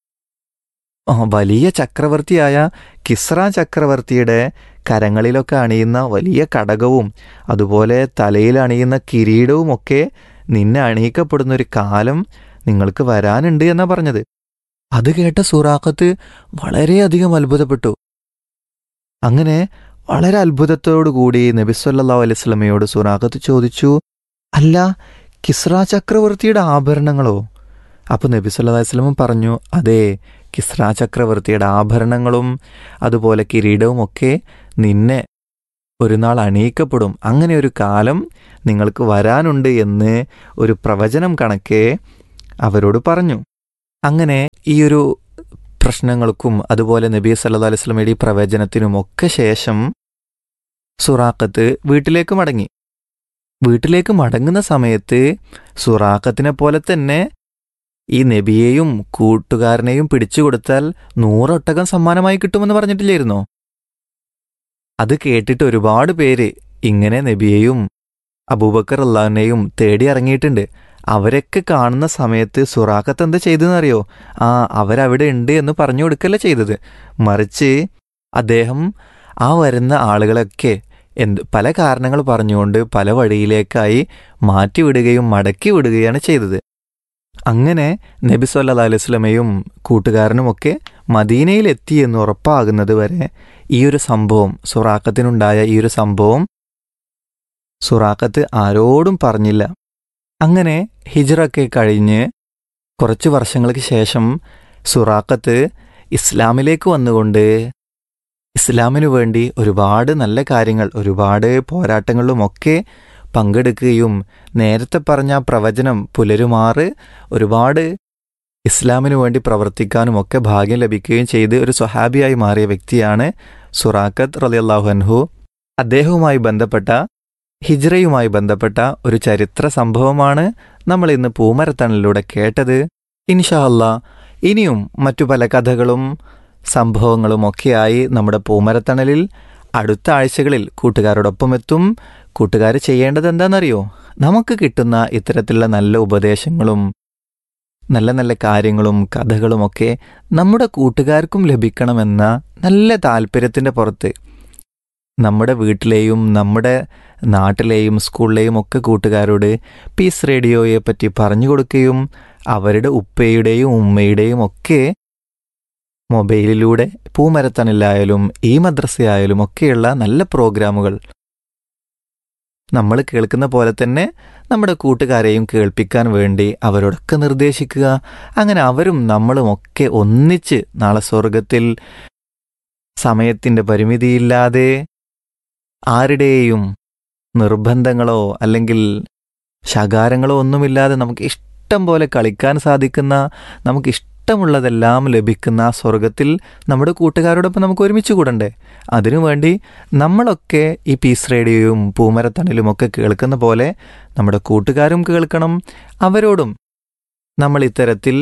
വലിയ ചക്രവർത്തിയായ കിസ്ര ചക്രവർത്തിയുടെ കരങ്ങളിലൊക്കെ അണിയുന്ന വലിയ കടകവും അതുപോലെ തലയിൽ അണിയുന്ന കിരീടവും ഒക്കെ നിന്നെ അണിയിക്കപ്പെടുന്ന ഒരു കാലം നിങ്ങൾക്ക് വരാനുണ്ട് എന്നാ പറഞ്ഞത് അത് കേട്ട സൂറാഖത്ത് വളരെയധികം അത്ഭുതപ്പെട്ടു അങ്ങനെ വളരെ അത്ഭുതത്തോടുകൂടി നബിസ്വല്ലാ അലൈഹി സ്വലമയോട് സൂറാഖത്ത് ചോദിച്ചു അല്ല കിസ്ര ചക്രവർത്തിയുടെ ആഭരണങ്ങളോ അപ്പൊ നബി സല്ലാ വസ്ലമും പറഞ്ഞു അതെ കിസ്ര ചക്രവർത്തിയുടെ ആഭരണങ്ങളും അതുപോലെ കിരീടവും ഒക്കെ നിന്നെ ഒരു നാൾ അണീക്കപ്പെടും അങ്ങനെ ഒരു കാലം നിങ്ങൾക്ക് വരാനുണ്ട് എന്ന് ഒരു പ്രവചനം കണക്കെ അവരോട് പറഞ്ഞു അങ്ങനെ ഈ ഒരു പ്രശ്നങ്ങൾക്കും അതുപോലെ നബി സല്ലാ അലൈഹി സ്വലമയുടെ ഈ പ്രവചനത്തിനുമൊക്കെ ശേഷം സുറാഖത്ത് വീട്ടിലേക്ക് മടങ്ങി വീട്ടിലേക്ക് മടങ്ങുന്ന സമയത്ത് സുറാഖത്തിനെ പോലെ തന്നെ ഈ നബിയെയും കൂട്ടുകാരനെയും പിടിച്ചു കൊടുത്താൽ നൂറൊട്ടകം സമ്മാനമായി കിട്ടുമെന്ന് പറഞ്ഞിട്ടില്ലായിരുന്നോ അത് കേട്ടിട്ട് ഒരുപാട് പേര് ഇങ്ങനെ നബിയെയും അബൂബക്കർ അള്ളാഹിനെയും തേടി ഇറങ്ങിയിട്ടുണ്ട് അവരൊക്കെ കാണുന്ന സമയത്ത് സുറാഖത്ത് എന്താ ചെയ്തതെന്നറിയോ ആ അവരവിടെ ഉണ്ട് എന്ന് പറഞ്ഞു കൊടുക്കല്ല ചെയ്തത് മറിച്ച് അദ്ദേഹം ആ വരുന്ന ആളുകളൊക്കെ എന്ത് പല കാരണങ്ങൾ പറഞ്ഞുകൊണ്ട് പല വഴിയിലേക്കായി മാറ്റിവിടുകയും മടക്കി വിടുകയാണ് ചെയ്തത് അങ്ങനെ നബി സല്ലാ അലൈസ്ലമയും കൂട്ടുകാരനുമൊക്കെ മദീനയിലെത്തി എന്ന് ഉറപ്പാകുന്നത് വരെ ഈ ഒരു സംഭവം സുറാഖത്തിനുണ്ടായ ഈ ഒരു സംഭവം സുറാഖത്ത് ആരോടും പറഞ്ഞില്ല അങ്ങനെ ഹിജറൊക്കെ കഴിഞ്ഞ് കുറച്ച് വർഷങ്ങൾക്ക് ശേഷം സുറാഖത്ത് ഇസ്ലാമിലേക്ക് വന്നുകൊണ്ട് ഇസ്ലാമിനു വേണ്ടി ഒരുപാട് നല്ല കാര്യങ്ങൾ ഒരുപാട് പോരാട്ടങ്ങളിലുമൊക്കെ പങ്കെടുക്കുകയും നേരത്തെ പറഞ്ഞ പ്രവചനം പുലരുമാറ് ഒരുപാട് ഇസ്ലാമിനു വേണ്ടി പ്രവർത്തിക്കാനും ഒക്കെ ഭാഗ്യം ലഭിക്കുകയും ചെയ്ത് ഒരു സ്വഹാബിയായി മാറിയ വ്യക്തിയാണ് സുറാഖത്ത് റലിയല്ലാഹു അൻഹു അദ്ദേഹവുമായി ബന്ധപ്പെട്ട ഹിജ്റയുമായി ബന്ധപ്പെട്ട ഒരു ചരിത്ര സംഭവമാണ് നമ്മൾ ഇന്ന് പൂമരത്തണലിലൂടെ കേട്ടത് ഇൻഷാ അല്ലാ ഇനിയും മറ്റു പല കഥകളും സംഭവങ്ങളും ഒക്കെയായി നമ്മുടെ പൂമരത്തണലിൽ അടുത്ത ആഴ്ചകളിൽ കൂട്ടുകാരോടൊപ്പം എത്തും കൂട്ടുകാർ ചെയ്യേണ്ടത് എന്താണെന്നറിയോ നമുക്ക് കിട്ടുന്ന ഇത്തരത്തിലുള്ള നല്ല ഉപദേശങ്ങളും നല്ല നല്ല കാര്യങ്ങളും കഥകളുമൊക്കെ നമ്മുടെ കൂട്ടുകാർക്കും ലഭിക്കണമെന്ന നല്ല താല്പര്യത്തിൻ്റെ പുറത്ത് നമ്മുടെ വീട്ടിലെയും നമ്മുടെ നാട്ടിലെയും സ്കൂളിലെയും ഒക്കെ കൂട്ടുകാരോട് പീസ് റേഡിയോയെ പറ്റി പറഞ്ഞു കൊടുക്കുകയും അവരുടെ ഉപ്പയുടെയും ഉമ്മയുടെയും ഒക്കെ മൊബൈലിലൂടെ പൂമരത്തണിലായാലും ഈ മദ്രസയായാലും ഒക്കെയുള്ള നല്ല പ്രോഗ്രാമുകൾ നമ്മൾ കേൾക്കുന്ന പോലെ തന്നെ നമ്മുടെ കൂട്ടുകാരെയും കേൾപ്പിക്കാൻ വേണ്ടി അവരോടൊക്കെ നിർദ്ദേശിക്കുക അങ്ങനെ അവരും നമ്മളും ഒക്കെ ഒന്നിച്ച് നാളെ സ്വർഗത്തിൽ സമയത്തിൻ്റെ പരിമിതിയില്ലാതെ ആരുടെയും നിർബന്ധങ്ങളോ അല്ലെങ്കിൽ ശകാരങ്ങളോ ഒന്നുമില്ലാതെ നമുക്ക് ഇഷ്ടം പോലെ കളിക്കാൻ സാധിക്കുന്ന നമുക്ക് ഇഷ്ടമുള്ളതെല്ലാം ലഭിക്കുന്ന ആ സ്വർഗത്തിൽ നമ്മുടെ കൂട്ടുകാരോടൊപ്പം നമുക്ക് ഒരുമിച്ച് കൂടണ്ടേ അതിനുവേണ്ടി നമ്മളൊക്കെ ഈ പീസ് റേഡിയോയും പൂമരത്തണലും ഒക്കെ കേൾക്കുന്ന പോലെ നമ്മുടെ കൂട്ടുകാരും കേൾക്കണം അവരോടും നമ്മൾ ഇത്തരത്തിൽ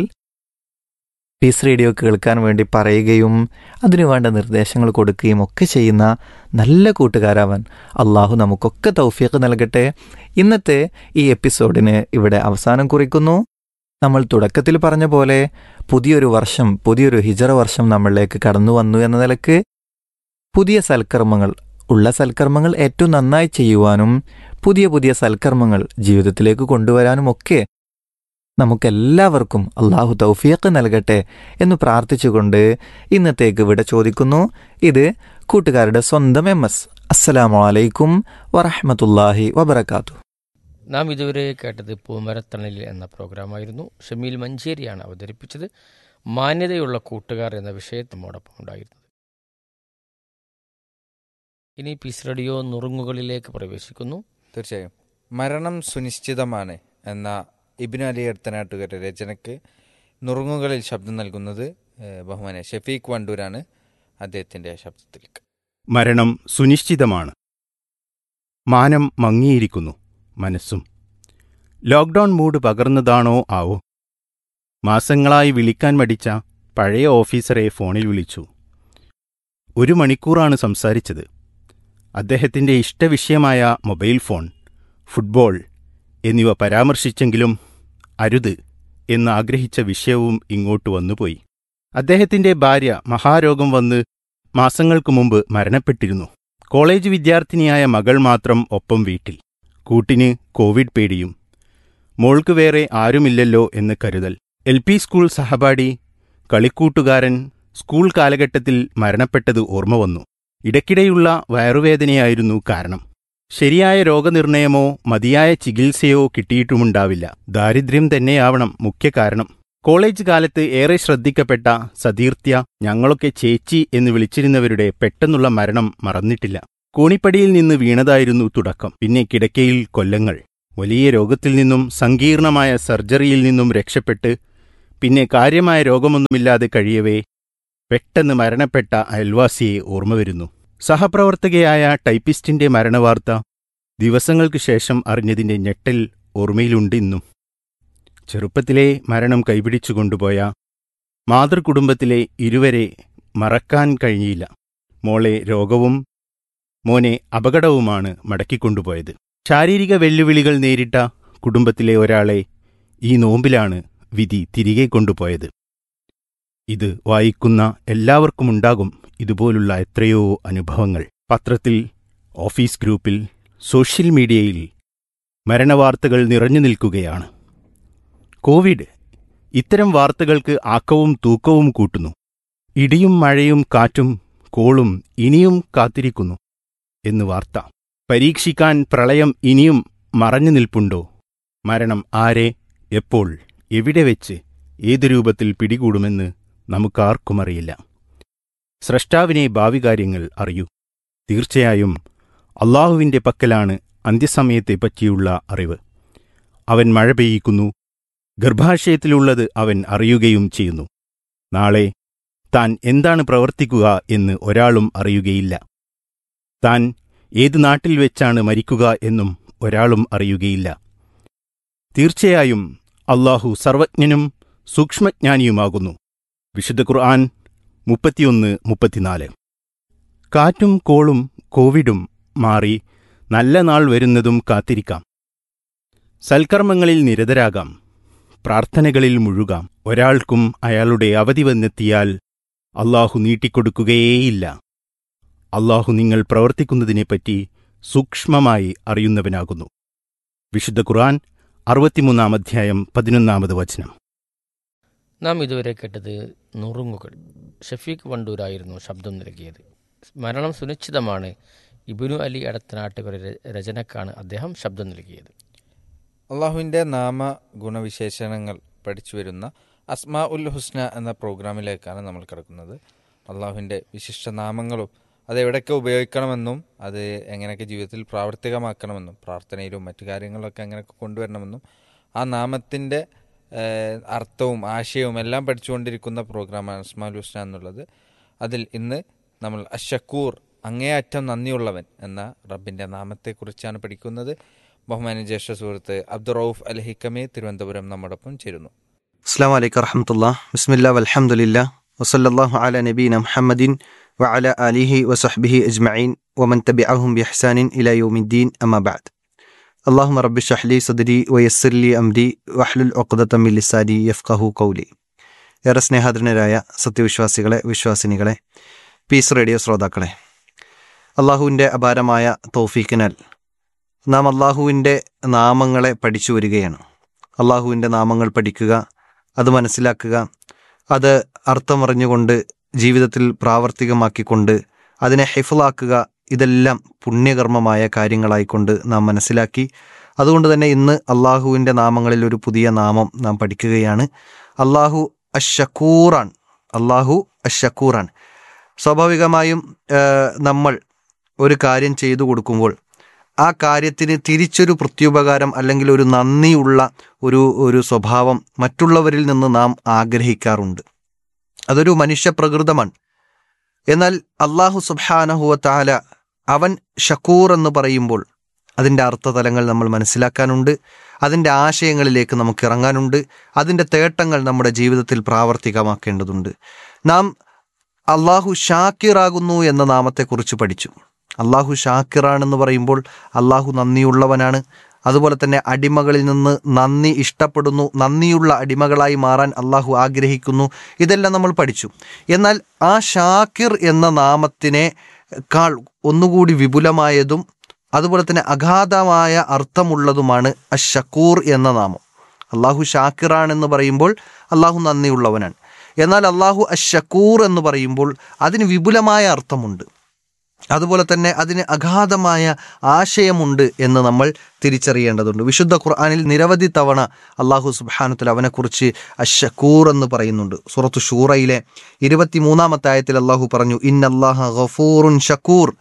പീസ് റേഡിയോ കേൾക്കാൻ വേണ്ടി പറയുകയും അതിനു വേണ്ട നിർദ്ദേശങ്ങൾ കൊടുക്കുകയും ഒക്കെ ചെയ്യുന്ന നല്ല കൂട്ടുകാരാവാൻ അള്ളാഹു നമുക്കൊക്കെ തൗഫീഖ് നൽകട്ടെ ഇന്നത്തെ ഈ എപ്പിസോഡിന് ഇവിടെ അവസാനം കുറിക്കുന്നു നമ്മൾ തുടക്കത്തിൽ പറഞ്ഞ പോലെ പുതിയൊരു വർഷം പുതിയൊരു ഹിജറ വർഷം നമ്മളിലേക്ക് കടന്നു വന്നു എന്ന നിലക്ക് പുതിയ സൽക്കർമ്മങ്ങൾ ഉള്ള സൽക്കർമ്മങ്ങൾ ഏറ്റവും നന്നായി ചെയ്യുവാനും പുതിയ പുതിയ സൽക്കർമ്മങ്ങൾ ജീവിതത്തിലേക്ക് കൊണ്ടുവരാനും ഒക്കെ നമുക്കെല്ലാവർക്കും അള്ളാഹു തൗഫീഖ് നൽകട്ടെ എന്ന് പ്രാർത്ഥിച്ചുകൊണ്ട് ഇന്നത്തേക്ക് ഇവിടെ ചോദിക്കുന്നു ഇത് കൂട്ടുകാരുടെ സ്വന്തം എം എസ് അസ്സലാമു അലൈക്കും വറഹമത്തല്ലാഹി വബർക്കാത്തു നാം ഇതുവരെ കേട്ടത് പൂമരത്തണലിൽ എന്ന പ്രോഗ്രാമായിരുന്നു ഷമീൽ മഞ്ചേരിയാണ് അവതരിപ്പിച്ചത് മാന്യതയുള്ള കൂട്ടുകാർ എന്ന വിഷയം നമ്മോടൊപ്പം ഉണ്ടായിരുന്നത് ഇനി പീസ് റേഡിയോ നുറുങ്ങുകളിലേക്ക് പ്രവേശിക്കുന്നു തീർച്ചയായും മരണം സുനിശ്ചിതമാണ് എന്ന ഇബിനു അലി എടത്തനാട്ടുകാരുടെ രചനയ്ക്ക് നുറുങ്ങുകളിൽ ശബ്ദം നൽകുന്നത് ഏഹ്, ബഹുമാനെ ഷെഫീഖ് വണ്ടൂരാണ് അദ്ദേഹത്തിന്റെ ശബ്ദത്തിലേക്ക് മരണം സുനിശ്ചിതമാണ് മാനം മങ്ങിയിരിക്കുന്നു മനസ്സും ലോക്ക്ഡൗൺ മൂഡ് പകർന്നതാണോ ആവോ മാസങ്ങളായി വിളിക്കാൻ മടിച്ച പഴയ ഓഫീസറെ ഫോണിൽ വിളിച്ചു ഒരു മണിക്കൂറാണ് സംസാരിച്ചത് അദ്ദേഹത്തിന്റെ ഇഷ്ടവിഷയമായ മൊബൈൽ ഫോൺ ഫുട്ബോൾ എന്നിവ പരാമർശിച്ചെങ്കിലും അരുത് എന്ന് ആഗ്രഹിച്ച വിഷയവും ഇങ്ങോട്ട് വന്നുപോയി അദ്ദേഹത്തിന്റെ ഭാര്യ മഹാരോഗം വന്ന് മാസങ്ങൾക്കു മുമ്പ് മരണപ്പെട്ടിരുന്നു കോളേജ് വിദ്യാർത്ഥിനിയായ മകൾ മാത്രം ഒപ്പം വീട്ടിൽ കൂട്ടിന് കോവിഡ് പേടിയും മോൾക്ക് വേറെ ആരുമില്ലല്ലോ എന്ന് കരുതൽ എൽ പി സ്കൂൾ സഹപാഠി കളിക്കൂട്ടുകാരൻ സ്കൂൾ കാലഘട്ടത്തിൽ മരണപ്പെട്ടത് ഓർമ്മ വന്നു ഇടയ്ക്കിടെയുള്ള വയറുവേദനയായിരുന്നു കാരണം ശരിയായ രോഗനിർണയമോ മതിയായ ചികിത്സയോ കിട്ടിയിട്ടുമുണ്ടാവില്ല ദാരിദ്ര്യം തന്നെയാവണം മുഖ്യ കാരണം കോളേജ് കാലത്ത് ഏറെ ശ്രദ്ധിക്കപ്പെട്ട സതീർത്യ ഞങ്ങളൊക്കെ ചേച്ചി എന്ന് വിളിച്ചിരുന്നവരുടെ പെട്ടെന്നുള്ള മരണം മറന്നിട്ടില്ല കോണിപ്പടിയിൽ നിന്ന് വീണതായിരുന്നു തുടക്കം പിന്നെ കിടക്കയിൽ കൊല്ലങ്ങൾ വലിയ രോഗത്തിൽ നിന്നും സങ്കീർണമായ സർജറിയിൽ നിന്നും രക്ഷപ്പെട്ട് പിന്നെ കാര്യമായ രോഗമൊന്നുമില്ലാതെ കഴിയവേ പെട്ടെന്ന് മരണപ്പെട്ട അയൽവാസിയെ ഓർമ്മ വരുന്നു സഹപ്രവർത്തകയായ ടൈപ്പിസ്റ്റിന്റെ മരണവാർത്ത ദിവസങ്ങൾക്ക് ശേഷം അറിഞ്ഞതിന്റെ ഞെട്ടൽ ഓർമ്മയിലുണ്ട് ഇന്നും ചെറുപ്പത്തിലെ മരണം കൈപിടിച്ചു കൊണ്ടുപോയ മാതൃകുടുംബത്തിലെ ഇരുവരെ മറക്കാൻ കഴിഞ്ഞില്ല മോളെ രോഗവും മോനെ അപകടവുമാണ് മടക്കിക്കൊണ്ടുപോയത് ശാരീരിക വെല്ലുവിളികൾ നേരിട്ട കുടുംബത്തിലെ ഒരാളെ ഈ നോമ്പിലാണ് വിധി തിരികെ കൊണ്ടുപോയത് ഇത് വായിക്കുന്ന എല്ലാവർക്കുമുണ്ടാകും ഇതുപോലുള്ള എത്രയോ അനുഭവങ്ങൾ പത്രത്തിൽ ഓഫീസ് ഗ്രൂപ്പിൽ സോഷ്യൽ മീഡിയയിൽ മരണവാർത്തകൾ നിറഞ്ഞു നിൽക്കുകയാണ് കോവിഡ് ഇത്തരം വാർത്തകൾക്ക് ആക്കവും തൂക്കവും കൂട്ടുന്നു ഇടിയും മഴയും കാറ്റും കോളും ഇനിയും കാത്തിരിക്കുന്നു എന്ന് വാർത്ത പരീക്ഷിക്കാൻ പ്രളയം ഇനിയും മറഞ്ഞു നിൽപ്പുണ്ടോ മരണം ആരെ എപ്പോൾ എവിടെ വെച്ച് ഏതു രൂപത്തിൽ പിടികൂടുമെന്ന് നമുക്കാർക്കും അറിയില്ല സ്രഷ്ടാവിനെ ഭാവി കാര്യങ്ങൾ അറിയൂ തീർച്ചയായും അള്ളാഹുവിന്റെ പക്കലാണ് അന്ത്യസമയത്തെപ്പറ്റിയുള്ള അറിവ് അവൻ മഴ പെയ്യിക്കുന്നു ഗർഭാശയത്തിലുള്ളത് അവൻ അറിയുകയും ചെയ്യുന്നു നാളെ താൻ എന്താണ് പ്രവർത്തിക്കുക എന്ന് ഒരാളും അറിയുകയില്ല താൻ ഏതു നാട്ടിൽ വെച്ചാണ് മരിക്കുക എന്നും ഒരാളും അറിയുകയില്ല തീർച്ചയായും അള്ളാഹു സർവജ്ഞനും സൂക്ഷ്മജ്ഞാനിയുമാകുന്നു വിശുദ്ധ ഖുർആൻ മുപ്പത്തിയൊന്ന് മുപ്പത്തിനാല് കാറ്റും കോളും കോവിഡും മാറി നല്ല നാൾ വരുന്നതും കാത്തിരിക്കാം സൽക്കർമ്മങ്ങളിൽ നിരതരാകാം പ്രാർത്ഥനകളിൽ മുഴുകാം ഒരാൾക്കും അയാളുടെ അവധി വന്നെത്തിയാൽ അള്ളാഹു നീട്ടിക്കൊടുക്കുകയേയില്ല അള്ളാഹു നിങ്ങൾ പ്രവർത്തിക്കുന്നതിനെപ്പറ്റി സൂക്ഷ്മമായി അറിയുന്നവനാകുന്നു വിശുദ്ധ ഖുർആൻ അറുപത്തിമൂന്നാം അധ്യായം പതിനൊന്നാമത് വചനം നാം ഇതുവരെ കേട്ടത് നുറുങ്ങുകൾ ഷഫീഖ് വണ്ടൂരായിരുന്നു ശബ്ദം നൽകിയത് മരണം സുനിശ്ചിതമാണ് ഇബിനു അലി അടത്തനാട്ടുകളുടെ രചനക്കാണ് അദ്ദേഹം ശബ്ദം നൽകിയത് അള്ളാഹുവിൻ്റെ നാമ ഗുണവിശേഷണങ്ങൾ പഠിച്ചു വരുന്ന അസ്മാ ഉൽ ഹുസ്ന എന്ന പ്രോഗ്രാമിലേക്കാണ് നമ്മൾ കിടക്കുന്നത് അള്ളാഹുവിൻ്റെ വിശിഷ്ട നാമങ്ങളും അത് എവിടെയൊക്കെ ഉപയോഗിക്കണമെന്നും അത് എങ്ങനെയൊക്കെ ജീവിതത്തിൽ പ്രാവർത്തികമാക്കണമെന്നും പ്രാർത്ഥനയിലും മറ്റു കാര്യങ്ങളൊക്കെ എങ്ങനെയൊക്കെ കൊണ്ടുവരണമെന്നും ആ നാമത്തിൻ്റെ ഏഹ്, അർത്ഥവും ആശയവും എല്ലാം പഠിച്ചുകൊണ്ടിരിക്കുന്ന പ്രോഗ്രാമാണ് അസ്മാഉൽ ഹുസ്ന എന്നുള്ളത് അതിൽ ഇന്ന് നമ്മൾ അഷക്കൂർ അങ്ങേയറ്റം നന്ദിയുള്ളവൻ എന്ന റബ്ബിൻ്റെ നാമത്തെക്കുറിച്ചാണ് പഠിക്കുന്നത് ബഹുമാന ജ്യേഷ്ഠ സുഹൃത്ത് അബ്ദുറൌഫ് അൽ ഹിക്കമെ തിരുവനന്തപുരം നമ്മോടൊപ്പം ചേരുന്നു അസ്സാം വലൈക്കും വറഹമത്തുള്ള ബിസ്മില്ല വലഹമുല്ല വസല്ലാഹു അല നബീന മുഹമ്മദിൻ വഅല അലിഹി വസഹ്ബിഹി അജ്മഈൻ വമൻ തബിഅഹും ബിഹ്സാനിൻ ഇലാ യൗമിദ്ദീൻ അമ്മാ ബഅദ് اللهم رب اشرح لي صدري ويسر لي أمري واحلل عقدة من لساني يفقهوا قولي ഏറെ സ്നേഹാദരനരായ സത്യവിശ്വാസികളെ വിശ്വാസിനികളെ പീസ് റേഡിയോ ശ്രോതാക്കളെ അള്ളാഹുവിൻ്റെ അപാരമായ തൗഫീക്കിനാൽ നാം അള്ളാഹുവിൻ്റെ നാമങ്ങളെ പഠിച്ചു വരികയാണ് അള്ളാഹുവിൻ്റെ നാമങ്ങൾ പഠിക്കുക അത് മനസ്സിലാക്കുക അത് അർത്ഥമറിഞ്ഞുകൊണ്ട് ജീവിതത്തിൽ പ്രാവർത്തികമാക്കിക്കൊണ്ട് അതിനെ ഹിഫലാക്കുക ഇതെല്ലാം പുണ്യകർമ്മമായ കാര്യങ്ങളായിക്കൊണ്ട് നാം മനസ്സിലാക്കി അതുകൊണ്ട് തന്നെ ഇന്ന് അള്ളാഹുവിൻ്റെ നാമങ്ങളിൽ ഒരു പുതിയ നാമം നാം പഠിക്കുകയാണ് അള്ളാഹു അഷക്കൂറാൻ അള്ളാഹു അഷക്കൂറാൻ സ്വാഭാവികമായും ആ, നമ്മൾ ഒരു കാര്യം ചെയ്തു കൊടുക്കുമ്പോൾ ആ കാര്യത്തിന് തിരിച്ചൊരു പ്രത്യുപകാരം അല്ലെങ്കിൽ ഒരു നന്ദിയുള്ള ഒരു ഒരു സ്വഭാവം മറ്റുള്ളവരിൽ നിന്ന് നാം ആഗ്രഹിക്കാറുണ്ട് അതൊരു മനുഷ്യപ്രകൃതമാണ് എന്നാൽ അള്ളാഹു സുബാനഹുവ താല അവൻ ഷക്കൂർ എന്ന് പറയുമ്പോൾ അതിൻ്റെ അർത്ഥതലങ്ങൾ നമ്മൾ മനസ്സിലാക്കാനുണ്ട് അതിൻ്റെ ആശയങ്ങളിലേക്ക് നമുക്ക് ഇറങ്ങാനുണ്ട് അതിൻ്റെ തേട്ടങ്ങൾ നമ്മുടെ ജീവിതത്തിൽ പ്രാവർത്തികമാക്കേണ്ടതുണ്ട് നാം അള്ളാഹു ഷാക്കിറാകുന്നു എന്ന നാമത്തെക്കുറിച്ച് പഠിച്ചു അള്ളാഹു ഷാക്കിറാണെന്ന് പറയുമ്പോൾ അള്ളാഹു നന്ദിയുള്ളവനാണ് അതുപോലെ തന്നെ അടിമകളിൽ നിന്ന് നന്ദി ഇഷ്ടപ്പെടുന്നു നന്ദിയുള്ള അടിമകളായി മാറാൻ അള്ളാഹു ആഗ്രഹിക്കുന്നു ഇതെല്ലാം നമ്മൾ പഠിച്ചു എന്നാൽ ആ ഷാക്കിർ എന്ന നാമത്തിനെ കാൾ ഒന്നുകൂടി വിപുലമായതും അതുപോലെ തന്നെ അഗാധമായ അർത്ഥമുള്ളതുമാണ് അഷക്കൂർ എന്ന നാമം അള്ളാഹു ഷാക്കിറാണെന്ന് പറയുമ്പോൾ അള്ളാഹു നന്ദിയുള്ളവനാണ് എന്നാൽ അള്ളാഹു അഷക്കൂർ എന്ന് പറയുമ്പോൾ അതിന് വിപുലമായ അർത്ഥമുണ്ട് അതുപോലെ തന്നെ അതിന് അഗാധമായ ആശയമുണ്ട് എന്ന് നമ്മൾ തിരിച്ചറിയേണ്ടതുണ്ട് വിശുദ്ധ ഖുർആനിൽ നിരവധി തവണ അള്ളാഹു സുബാനുത്തൽ അവനെക്കുറിച്ച് അഷക്കൂർ എന്ന് പറയുന്നുണ്ട് സൂറത്തു ഷൂറയിലെ ഇരുപത്തിമൂന്നാമത്തെ ആയത്തിൽ അള്ളാഹു പറഞ്ഞു ഇന്നല്ലാഹ ഗഫൂറുൻ ഷക്കൂർ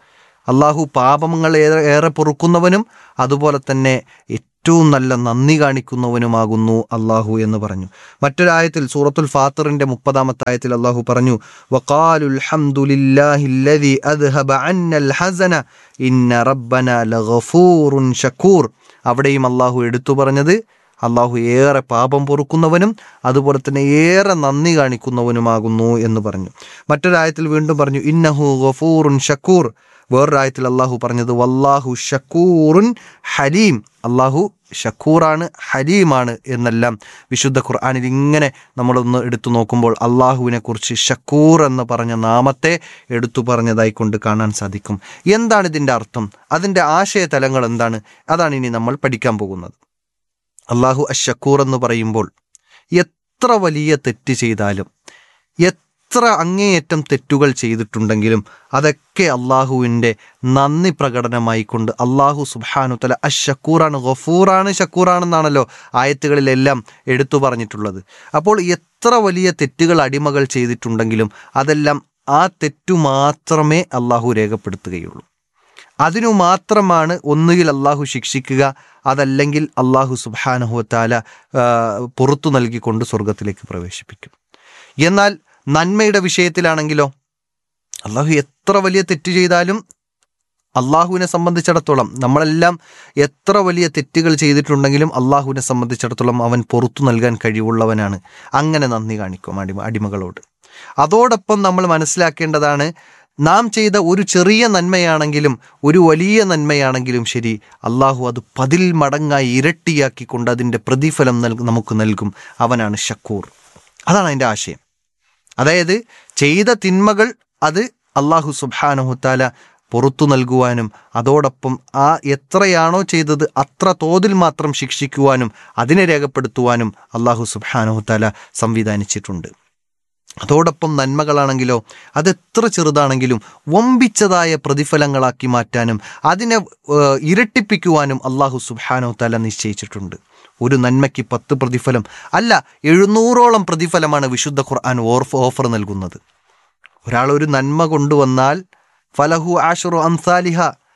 അള്ളാഹു പാപങ്ങൾ ഏറെ ഏറെ പൊറുക്കുന്നവനും അതുപോലെ തന്നെ ഏറ്റവും നല്ല നന്ദി കാണിക്കുന്നവനുമാകുന്നു അള്ളാഹു എന്ന് പറഞ്ഞു മറ്റൊരായത്തിൽ സൂറത്തുൽ ഫാത്തിറിന്റെ മുപ്പതാമത്തെ ആയത്തിൽ അള്ളാഹു പറഞ്ഞു വഖാലുൽ ഹംദുലില്ലാഹില്ലദി അദ്ഹബ അന്നൽ ഹസന ഇന്ന റബ്ബന ലഗഫൂറുൻ ഷക്കൂർ അവിടെയും അള്ളാഹു എടുത്തു പറഞ്ഞത് അള്ളാഹു ഏറെ പാപം പൊറുക്കുന്നവനും അതുപോലെ തന്നെ ഏറെ നന്ദി കാണിക്കുന്നവനുമാകുന്നു എന്ന് പറഞ്ഞു മറ്റൊരായത്തിൽ വീണ്ടും പറഞ്ഞു ഇന്നഹു ഗഫൂറുൻ ഷക്കൂർ വേറൊരായത്തിൽ അള്ളാഹു പറഞ്ഞത് വല്ലാഹു ഷക്കൂറുൻ ഹലീം അള്ളാഹു ഷക്കൂറാണ് ഹലീമാണ് എന്നെല്ലാം വിശുദ്ധ ഖുർആാനിൽ ഇങ്ങനെ നമ്മളൊന്ന് എടുത്തു നോക്കുമ്പോൾ അള്ളാഹുവിനെ കുറിച്ച് ഷക്കൂർ എന്ന് പറഞ്ഞ നാമത്തെ എടുത്തു പറഞ്ഞതായി കൊണ്ട് കാണാൻ സാധിക്കും എന്താണ് ഇതിൻ്റെ അർത്ഥം അതിൻ്റെ ആശയ തലങ്ങൾ എന്താണ് അതാണ് ഇനി നമ്മൾ പഠിക്കാൻ പോകുന്നത് അള്ളാഹു അഷക്കൂർ എന്ന് പറയുമ്പോൾ എത്ര വലിയ തെറ്റ് ചെയ്താലും എത്ര അങ്ങേയറ്റം തെറ്റുകൾ ചെയ്തിട്ടുണ്ടെങ്കിലും അതൊക്കെ അള്ളാഹുവിൻ്റെ നന്ദി പ്രകടനമായി കൊണ്ട് അള്ളാഹു സുബാനു തല അഷക്കൂറാണ് ഗഫൂറാണ് ഷക്കൂറാണെന്നാണല്ലോ ആയത്തുകളിലെല്ലാം എടുത്തു പറഞ്ഞിട്ടുള്ളത് അപ്പോൾ എത്ര വലിയ തെറ്റുകൾ അടിമകൾ ചെയ്തിട്ടുണ്ടെങ്കിലും അതെല്ലാം ആ തെറ്റു മാത്രമേ അള്ളാഹു രേഖപ്പെടുത്തുകയുള്ളൂ അതിനു മാത്രമാണ് ഒന്നുകിൽ അള്ളാഹു ശിക്ഷിക്കുക അതല്ലെങ്കിൽ അള്ളാഹു സുബാനഹുത്താല പുറത്തു നൽകിക്കൊണ്ട് സ്വർഗത്തിലേക്ക് പ്രവേശിപ്പിക്കും എന്നാൽ നന്മയുടെ വിഷയത്തിലാണെങ്കിലോ അള്ളാഹു എത്ര വലിയ തെറ്റ് ചെയ്താലും അള്ളാഹുവിനെ സംബന്ധിച്ചിടത്തോളം നമ്മളെല്ലാം എത്ര വലിയ തെറ്റുകൾ ചെയ്തിട്ടുണ്ടെങ്കിലും അള്ളാഹുവിനെ സംബന്ധിച്ചിടത്തോളം അവൻ പുറത്തു നൽകാൻ കഴിവുള്ളവനാണ് അങ്ങനെ നന്ദി കാണിക്കും അടിമ അടിമകളോട് അതോടൊപ്പം നമ്മൾ മനസ്സിലാക്കേണ്ടതാണ് നാം ചെയ്ത ഒരു ചെറിയ നന്മയാണെങ്കിലും ഒരു വലിയ നന്മയാണെങ്കിലും ശരി അള്ളാഹു അത് പതിൽ മടങ്ങായി ഇരട്ടിയാക്കിക്കൊണ്ട് അതിൻ്റെ പ്രതിഫലം നൽകും നമുക്ക് നൽകും അവനാണ് ഷക്കൂർ അതാണ് അതിൻ്റെ ആശയം അതായത് ചെയ്ത തിന്മകൾ അത് അള്ളാഹു സുബാനഹുത്താല പുറത്തു നൽകുവാനും അതോടൊപ്പം ആ എത്രയാണോ ചെയ്തത് അത്ര തോതിൽ മാത്രം ശിക്ഷിക്കുവാനും അതിനെ രേഖപ്പെടുത്തുവാനും അള്ളാഹു സുബാനഹുത്താല സംവിധാനിച്ചിട്ടുണ്ട് അതോടൊപ്പം നന്മകളാണെങ്കിലോ അതെത്ര ചെറുതാണെങ്കിലും വമ്പിച്ചതായ പ്രതിഫലങ്ങളാക്കി മാറ്റാനും അതിനെ ഏഹ്, ഇരട്ടിപ്പിക്കുവാനും അള്ളാഹു സുബാനോ തല നിശ്ചയിച്ചിട്ടുണ്ട് ഒരു നന്മയ്ക്ക് പത്ത് പ്രതിഫലം അല്ല എഴുന്നൂറോളം പ്രതിഫലമാണ് വിശുദ്ധ ഖുർആൻ ഓർഫ് ഓഫർ നൽകുന്നത് ഒരാൾ ഒരു നന്മ കൊണ്ടുവന്നാൽ ഫലഹു ആഷറു അംസാലിഹ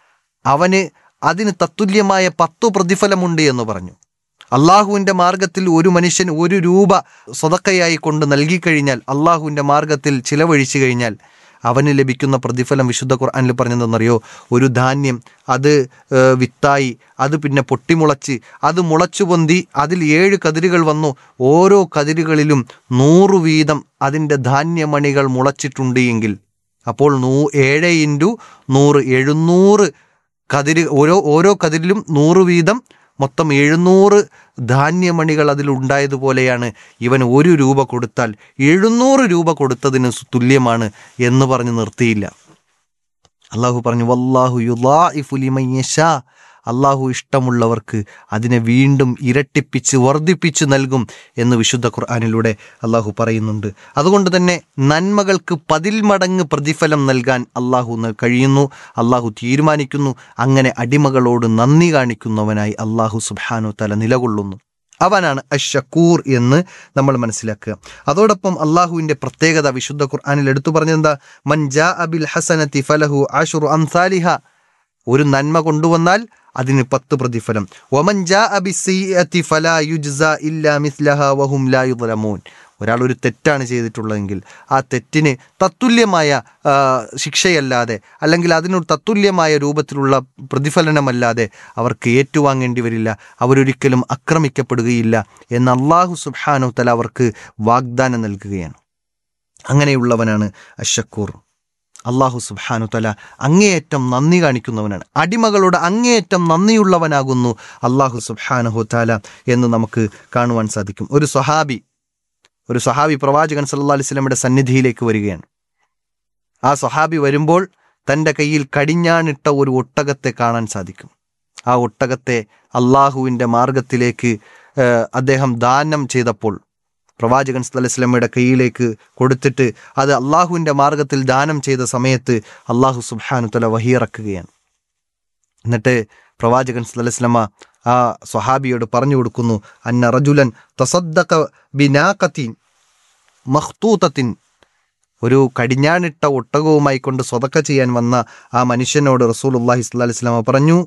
അവന് അതിന് തത്തുല്യമായ പത്തു പ്രതിഫലമുണ്ട് എന്ന് പറഞ്ഞു അള്ളാഹുവിൻ്റെ മാർഗത്തിൽ ഒരു മനുഷ്യൻ ഒരു രൂപ സ്വതക്കയായി കൊണ്ട് നൽകിക്കഴിഞ്ഞാൽ അള്ളാഹുവിൻ്റെ മാർഗത്തിൽ ചിലവഴിച്ചു കഴിഞ്ഞാൽ അവന് ലഭിക്കുന്ന പ്രതിഫലം വിശുദ്ധ ഖുർആനിൽ പറഞ്ഞതെന്നറിയോ ഒരു ധാന്യം അത് ഏഹ്, വിത്തായി അത് പിന്നെ പൊട്ടിമുളച്ച് അത് മുളച്ചു പൊന്തി അതിൽ ഏഴ് കതിരുകൾ വന്നു ഓരോ കതിരുകളിലും നൂറ് വീതം അതിൻ്റെ ധാന്യമണികൾ മുളച്ചിട്ടുണ്ട് എങ്കിൽ അപ്പോൾ നൂ ഏഴ് ഇൻറ്റു നൂറ് എഴുന്നൂറ് കതിര് ഓരോ ഓരോ കതിരിലും നൂറ് വീതം മൊത്തം എഴുന്നൂറ് ധാന്യമണികൾ അതിലുണ്ടായതുപോലെയാണ് ഇവൻ ഒരു രൂപ കൊടുത്താൽ എഴുന്നൂറ് രൂപ കൊടുത്തതിന് തുല്യമാണ് എന്ന് പറഞ്ഞ് നിർത്തിയില്ല അള്ളാഹു പറഞ്ഞു വല്ലാഹു യുലാഇഫു ലിമൻ യശാ അള്ളാഹു ഇഷ്ടമുള്ളവർക്ക് അതിനെ വീണ്ടും ഇരട്ടിപ്പിച്ച് വർദ്ധിപ്പിച്ച് നൽകും എന്ന് വിശുദ്ധ ഖുർആാനിലൂടെ അള്ളാഹു പറയുന്നുണ്ട് അതുകൊണ്ട് തന്നെ നന്മകൾക്ക് പതിൽ മടങ്ങ് പ്രതിഫലം നൽകാൻ അള്ളാഹു ന- കഴിയുന്നു അള്ളാഹു തീരുമാനിക്കുന്നു അങ്ങനെ അടിമകളോട് നന്ദി കാണിക്കുന്നവനായി അള്ളാഹു സുബാനു തല നിലകൊള്ളുന്നു അവനാണ് അഷക്കൂർ എന്ന് നമ്മൾ മനസ്സിലാക്കുക അതോടൊപ്പം അള്ളാഹുവിൻ്റെ പ്രത്യേകത വിശുദ്ധ ഖുർആാനിൽ എടുത്തു പറഞ്ഞെന്താ മൻജാ അബിൽ ഹസനത്തി ഫലഹു ആഷുറു അംസാലിഹ ഒരു നന്മ കൊണ്ടുവന്നാൽ അതിന് പത്ത് പ്രതിഫലം ഒമൻ ജാ അബി സീഅത്തി ഫലാ യുജ്സ ഇല്ലാ മിസ്ലഹ വഹും ലാ യുദ്ലമൂൻ ഒരാൾ ഒരു തെറ്റാണ് ചെയ്തിട്ടുള്ളതെങ്കിൽ ആ തെറ്റിന് തത്തുല്യമായ ആ, ശിക്ഷയല്ലാതെ അല്ലെങ്കിൽ അതിനൊരു തത്തുല്യമായ രൂപത്തിലുള്ള പ്രതിഫലനമല്ലാതെ അവർക്ക് ഏറ്റുവാങ്ങേണ്ടി വരില്ല അവരൊരിക്കലും ആക്രമിക്കപ്പെടുകയില്ല എന്ന് അള്ളാഹു സുബ്ഹാനഹു തല അവർക്ക് വാഗ്ദാനം നൽകുകയാണ് അങ്ങനെയുള്ളവനാണ് അഷക്കൂർ അള്ളാഹു സുബ്ഹാനു തല അങ്ങേയറ്റം നന്ദി കാണിക്കുന്നവനാണ് അടിമകളോട് അങ്ങേയറ്റം നന്ദിയുള്ളവനാകുന്നു അള്ളാഹു സുബ്ഹാനഹു താല എന്ന് നമുക്ക് കാണുവാൻ സാധിക്കും ഒരു സ്വഹാബി ഒരു സ്വഹാബി പ്രവാചകൻ സല്ലല്ലാഹു അലൈഹി വസല്ലമയുടെ സന്നിധിയിലേക്ക് വരികയാണ് ആ സ്വഹാബി വരുമ്പോൾ തൻ്റെ കയ്യിൽ കടിഞ്ഞാണിട്ട ഒരു ഒട്ടകത്തെ കാണാൻ സാധിക്കും ആ ഒട്ടകത്തെ അള്ളാഹുവിൻ്റെ മാർഗത്തിലേക്ക് ഏഹ്, അദ്ദേഹം ദാനം ചെയ്തപ്പോൾ പ്രവാചകൻ സല്ലല്ലാഹു അലൈഹി വസല്ലമയുടെ കയ്യിലേക്ക് കൊടുത്തിട്ട് അത് അള്ളാഹുവിൻ്റെ മാർഗത്തിൽ ദാനം ചെയ്ത സമയത്ത് അള്ളാഹു സുബ്ഹാനു തല വഹിയിറക്കുകയാണ് എന്നിട്ട് പ്രവാചകൻ സല്ലല്ലാഹു അലൈഹി വസല്ലമ ആ സ്വഹാബിയോട് പറഞ്ഞു കൊടുക്കുന്നു അന്ന റജുലൻ തസദ്ദഖ ബിനാഖത്തിൻ മഖ്തൂതത്തിൻ ഒരു കടിഞ്ഞാണിട്ട ഒട്ടകവുമായി കൊണ്ട് സ്വതക്ക ചെയ്യാൻ വന്ന ആ മനുഷ്യനോട് റസൂൽ അള്ളാഹി സ്വല്ലാ വസ്ലാമ പറഞ്ഞു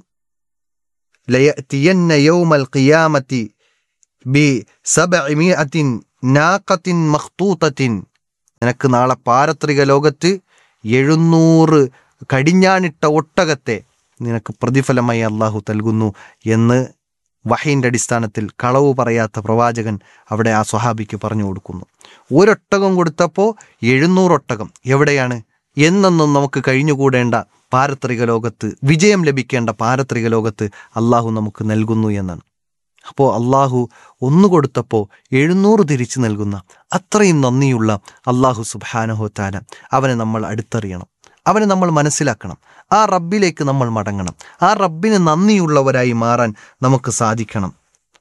ലയഅതിയന്ന യൗമൽ ഖിയാമത്തി ബി സബഇമിഅത്തിൻ നാഖത്തിൻ മഖ്തൂതത്തിൻ നിനക്ക് നാളെ പാരത്രിക ലോകത്ത് എഴുന്നൂറ് കടിഞ്ഞാണിട്ട ഒട്ടകത്തെ നിനക്ക് പ്രതിഫലമായി അള്ളാഹു നൽകുന്നു എന്ന് വഹീൻ്റെ അടിസ്ഥാനത്തിൽ കളവ് പറയാത്ത പ്രവാചകൻ അവിടെ ആ സ്വഹാബിക്ക് പറഞ്ഞു കൊടുക്കുന്നു ഒരൊട്ടകം കൊടുത്തപ്പോൾ എഴുന്നൂറ് ഒട്ടകം എവിടെയാണ് എന്നെന്നും നമുക്ക് കഴിഞ്ഞുകൂടേണ്ട പാരത്രിക ലോകത്ത് വിജയം ലഭിക്കേണ്ട പാരത്രിക ലോകത്ത് അള്ളാഹു നമുക്ക് നൽകുന്നു എന്നാണ് അപ്പോൾ അള്ളാഹു ഒന്ന് കൊടുത്തപ്പോൾ എഴുന്നൂറ് തിരിച്ചു നൽകുന്ന അത്രയും നന്ദിയുള്ള അള്ളാഹു സുബാനഹോത്താല അവനെ നമ്മൾ അടുത്തറിയണം അവനെ നമ്മൾ മനസ്സിലാക്കണം ആ റബ്ബിലേക്ക് നമ്മൾ മടങ്ങണം ആ റബ്ബിന് നന്ദിയുള്ളവരായി മാറാൻ നമുക്ക് സാധിക്കണം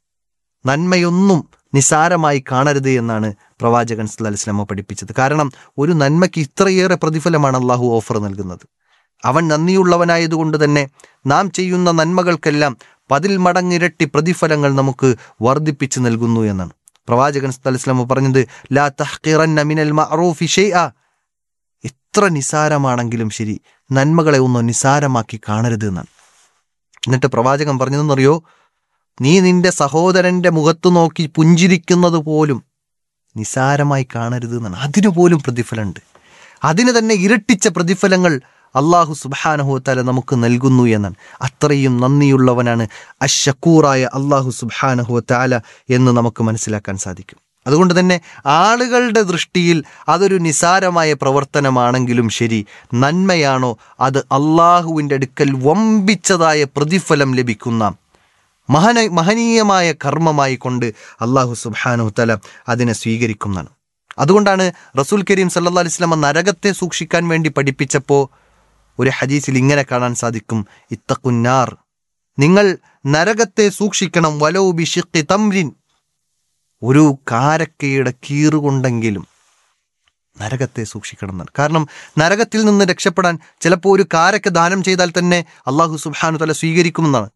നന്മയൊന്നും നിസാരമായി കാണരുത് എന്നാണ് പ്രവാചകൻ സല്ലല്ലാഹു അലൈഹി വസല്ലമ പഠിപ്പിച്ചത് കാരണം ഒരു നന്മയ്ക്ക് ഇത്രയേറെ പ്രതിഫലമാണ് അള്ളാഹു ഓഫർ നൽകുന്നത് അവൻ നന്ദിയുള്ളവനായതുകൊണ്ട് തന്നെ നാം ചെയ്യുന്ന നന്മകൾക്കെല്ലാം പതിൽ മടങ്ങിരട്ടി പ്രതിഫലങ്ങൾ നമുക്ക് വർദ്ധിപ്പിച്ചു നൽകുന്നു എന്നാണ് പ്രവാചകൻ സല്ലല്ലാഹു അലൈഹി വസല്ലമ പറഞ്ഞത് ലാ തഹ്ഖിറന്ന മിനൽ മഅറൂഫി ഷൈഅ എത്ര നിസാരമാണെങ്കിലും ശരി നന്മകളെ ഒന്ന് നിസാരമാക്കി കാണരുത് എന്നാണ് എന്നിട്ട് പ്രവാചകൻ പറഞ്ഞതെന്നറിയോ നീ നിന്റെ സഹോദരന്റെ മുഖത്ത് നോക്കി പുഞ്ചിരിക്കുന്നത് പോലും നിസാരമായി കാണരുത് എന്നാണ് അതിനു പോലും പ്രതിഫലമുണ്ട് അതിന് തന്നെ ഇരട്ടിച്ച പ്രതിഫലങ്ങൾ അള്ളാഹു സുബാനഹുത്താല നമുക്ക് നൽകുന്നു എന്നാണ് അത്രയും നന്ദിയുള്ളവനാണ് അഷക്കൂറായ അള്ളാഹു സുബാനഹുത്താല എന്ന് നമുക്ക് മനസ്സിലാക്കാൻ സാധിക്കും അതുകൊണ്ട് തന്നെ ആളുകളുടെ ദൃഷ്ടിയിൽ അതൊരു നിസാരമായ പ്രവർത്തനമാണെങ്കിലും ശരി നന്മയാണോ അത് അള്ളാഹുവിൻ്റെ അടുക്കൽ വമ്പിച്ചതായ പ്രതിഫലം ലഭിക്കുന്ന മഹന മഹനീയമായ കർമ്മമായി കൊണ്ട് അള്ളാഹു സുബാനു തല അതിനെ സ്വീകരിക്കുന്നതാണ് അതുകൊണ്ടാണ് റസൂൽ കരീം സല്ലാ അലിസ്ലാമ നരകത്തെ സൂക്ഷിക്കാൻ വേണ്ടി പഠിപ്പിച്ചപ്പോൾ ഒരു ഹദീസിൽ ഇങ്ങനെ കാണാൻ സാധിക്കും ഇത്തക്കുന്നാർ നിങ്ങൾ നരകത്തെ സൂക്ഷിക്കണം വലോ ബിഷിഖി തംരിൻ ഒരു കാരക്കയുടെ കീറുകൊണ്ടെങ്കിലും നരകത്തെ സൂക്ഷിക്കണം എന്നാണ് കാരണം നരകത്തിൽ നിന്ന് രക്ഷപ്പെടാൻ ചിലപ്പോൾ ഒരു കാരക്ക ദാനം ചെയ്താൽ തന്നെ അള്ളാഹു സുബാനു തല സ്വീകരിക്കുമെന്നാണ്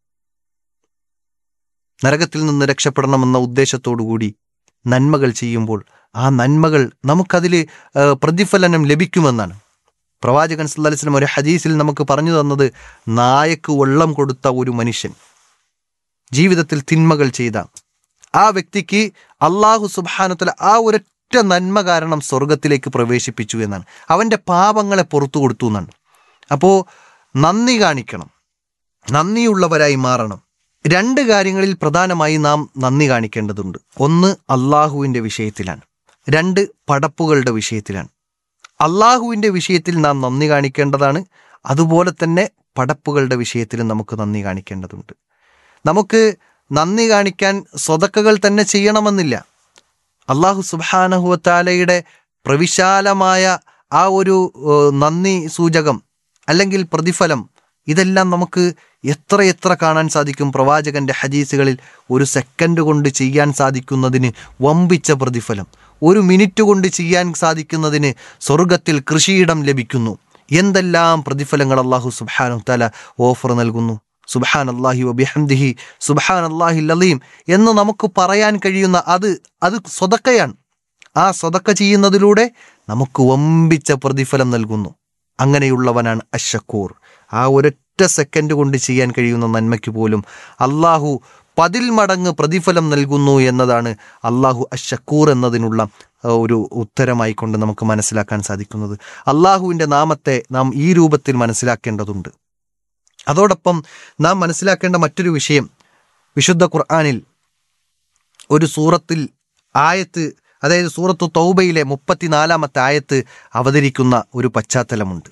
നരകത്തിൽ നിന്ന് രക്ഷപ്പെടണമെന്ന ഉദ്ദേശത്തോടു കൂടി നന്മകൾ ചെയ്യുമ്പോൾ ആ നന്മകൾ നമുക്കതിൽ പ്രതിഫലനം ലഭിക്കുമെന്നാണ് പ്രവാചകൻ സല്ലാസ്ലം ഒരു ഹദീസിൽ നമുക്ക് പറഞ്ഞു തന്നത് നായക്ക് വെള്ളം കൊടുത്ത ഒരു മനുഷ്യൻ ജീവിതത്തിൽ തിന്മകൾ ചെയ്ത ആ വ്യക്തിക്ക് അള്ളാഹു സുബാനുത്തല ആ ഒരൊറ്റ നന്മ കാരണം സ്വർഗത്തിലേക്ക് പ്രവേശിപ്പിച്ചു എന്നാണ് അവൻ്റെ പാപങ്ങളെ പുറത്തു കൊടുത്തു എന്നാണ് അപ്പോൾ നന്ദി കാണിക്കണം നന്ദിയുള്ളവരായി മാറണം രണ്ട് കാര്യങ്ങളിൽ പ്രധാനമായി നാം നന്ദി കാണിക്കേണ്ടതുണ്ട് ഒന്ന് അള്ളാഹുവിൻ്റെ വിഷയത്തിലാണ് രണ്ട് പടപ്പുകളുടെ വിഷയത്തിലാണ് അള്ളാഹുവിൻ്റെ വിഷയത്തിൽ നാം നന്ദി കാണിക്കേണ്ടതാണ് അതുപോലെ തന്നെ പടപ്പുകളുടെ വിഷയത്തിലും നമുക്ക് നന്ദി കാണിക്കേണ്ടതുണ്ട് നമുക്ക് നന്ദി കാണിക്കാൻ സ്വതക്കകൾ തന്നെ ചെയ്യണമെന്നില്ല അള്ളാഹു സുബാനഹുവത്താലയുടെ പ്രവിശാലമായ ആ ഒരു നന്ദി സൂചകം അല്ലെങ്കിൽ പ്രതിഫലം ഇതെല്ലാം നമുക്ക് എത്ര എത്ര കാണാൻ സാധിക്കും പ്രവാചകന്റെ ഹദീസുകളിൽ ഒരു സെക്കൻഡ് കൊണ്ട് ചെയ്യാൻ സാധിക്കുന്നതിന് വമ്പിച്ച പ്രതിഫലം ഒരു മിനിറ്റ് കൊണ്ട് ചെയ്യാൻ സാധിക്കുന്നതിന് സ്വർഗത്തിൽ കൃഷിയിടം ലഭിക്കുന്നു എന്തെല്ലാം പ്രതിഫലങ്ങൾ അള്ളാഹു സുബാനു തല ഓഫർ നൽകുന്നു സുബാൻ അള്ളാഹി വബിഹംദിഹി സുബാൻ അള്ളാഹി ലലീം എന്ന് നമുക്ക് പറയാൻ കഴിയുന്ന അത് അത് സ്വതക്കയാണ് ആ സ്വതക്ക ചെയ്യുന്നതിലൂടെ നമുക്ക് വമ്പിച്ച പ്രതിഫലം നൽകുന്നു അങ്ങനെയുള്ളവനാണ് അഷക്കൂർ ആ ഒരൊറ്റ സെക്കൻഡ് കൊണ്ട് ചെയ്യാൻ കഴിയുന്ന നന്മയ്ക്ക് പോലും അള്ളാഹു പതിൽ മടങ്ങ് പ്രതിഫലം നൽകുന്നു എന്നതാണ് അള്ളാഹു അഷക്കൂർ എന്നതിനുള്ള ഒരു ഉത്തരമായി കൊണ്ട് നമുക്ക് മനസ്സിലാക്കാൻ സാധിക്കുന്നത് അള്ളാഹുവിൻ്റെ നാമത്തെ നാം ഈ രൂപത്തിൽ മനസ്സിലാക്കേണ്ടതുണ്ട് അതോടൊപ്പം നാം മനസ്സിലാക്കേണ്ട മറ്റൊരു വിഷയം വിശുദ്ധ ഖുർആാനിൽ ഒരു സൂറത്തിൽ ആയത്ത് അതായത് സൂറത്ത് തൗബയിലെ മുപ്പത്തിനാലാമത്തെ ആയത്ത് അവതരിക്കുന്ന ഒരു പശ്ചാത്തലമുണ്ട്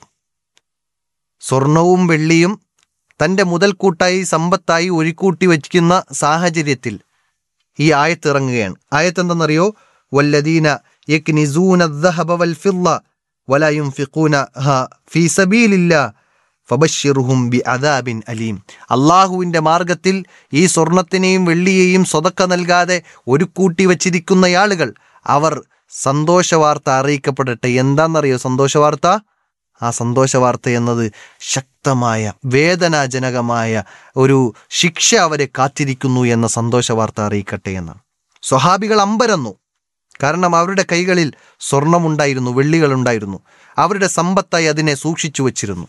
സ്വർണവും വെള്ളിയും തൻ്റെ മുതൽക്കൂട്ടായി സമ്പത്തായി ഒരുക്കൂട്ടി വയ്ക്കുന്ന സാഹചര്യത്തിൽ ഈ ആയത്ത് ഇറങ്ങുകയാണ് ആയത്ത് എന്തെന്നറിയോ വല്ലദീന യക്നിസൂന الذهب والفضة ولا ينفقونها في سبيل الله ഫബഷിറുഹും ബി അദാബിൻ അലീം അള്ളാഹുവിൻ്റെ മാർഗത്തിൽ ഈ സ്വർണത്തിനെയും വെള്ളിയെയും സ്വതക്ക നൽകാതെ ഒരു കൂട്ടി വച്ചിരിക്കുന്ന ആളുകൾ അവർ സന്തോഷവാർത്ത അറിയിക്കപ്പെടട്ടെ എന്താണെന്നറിയോ സന്തോഷവാർത്ത ആ സന്തോഷവാർത്ത എന്നത് ശക്തമായ വേദനാജനകമായ ഒരു ശിക്ഷ അവരെ കാത്തിരിക്കുന്നു എന്ന സന്തോഷവാർത്ത അറിയിക്കട്ടെ എന്നാണ് സ്വഹാബികൾ അമ്പരന്നു കാരണം അവരുടെ കൈകളിൽ സ്വർണമുണ്ടായിരുന്നു വെള്ളികളുണ്ടായിരുന്നു അവരുടെ സമ്പത്തായി അതിനെ സൂക്ഷിച്ചു വച്ചിരുന്നു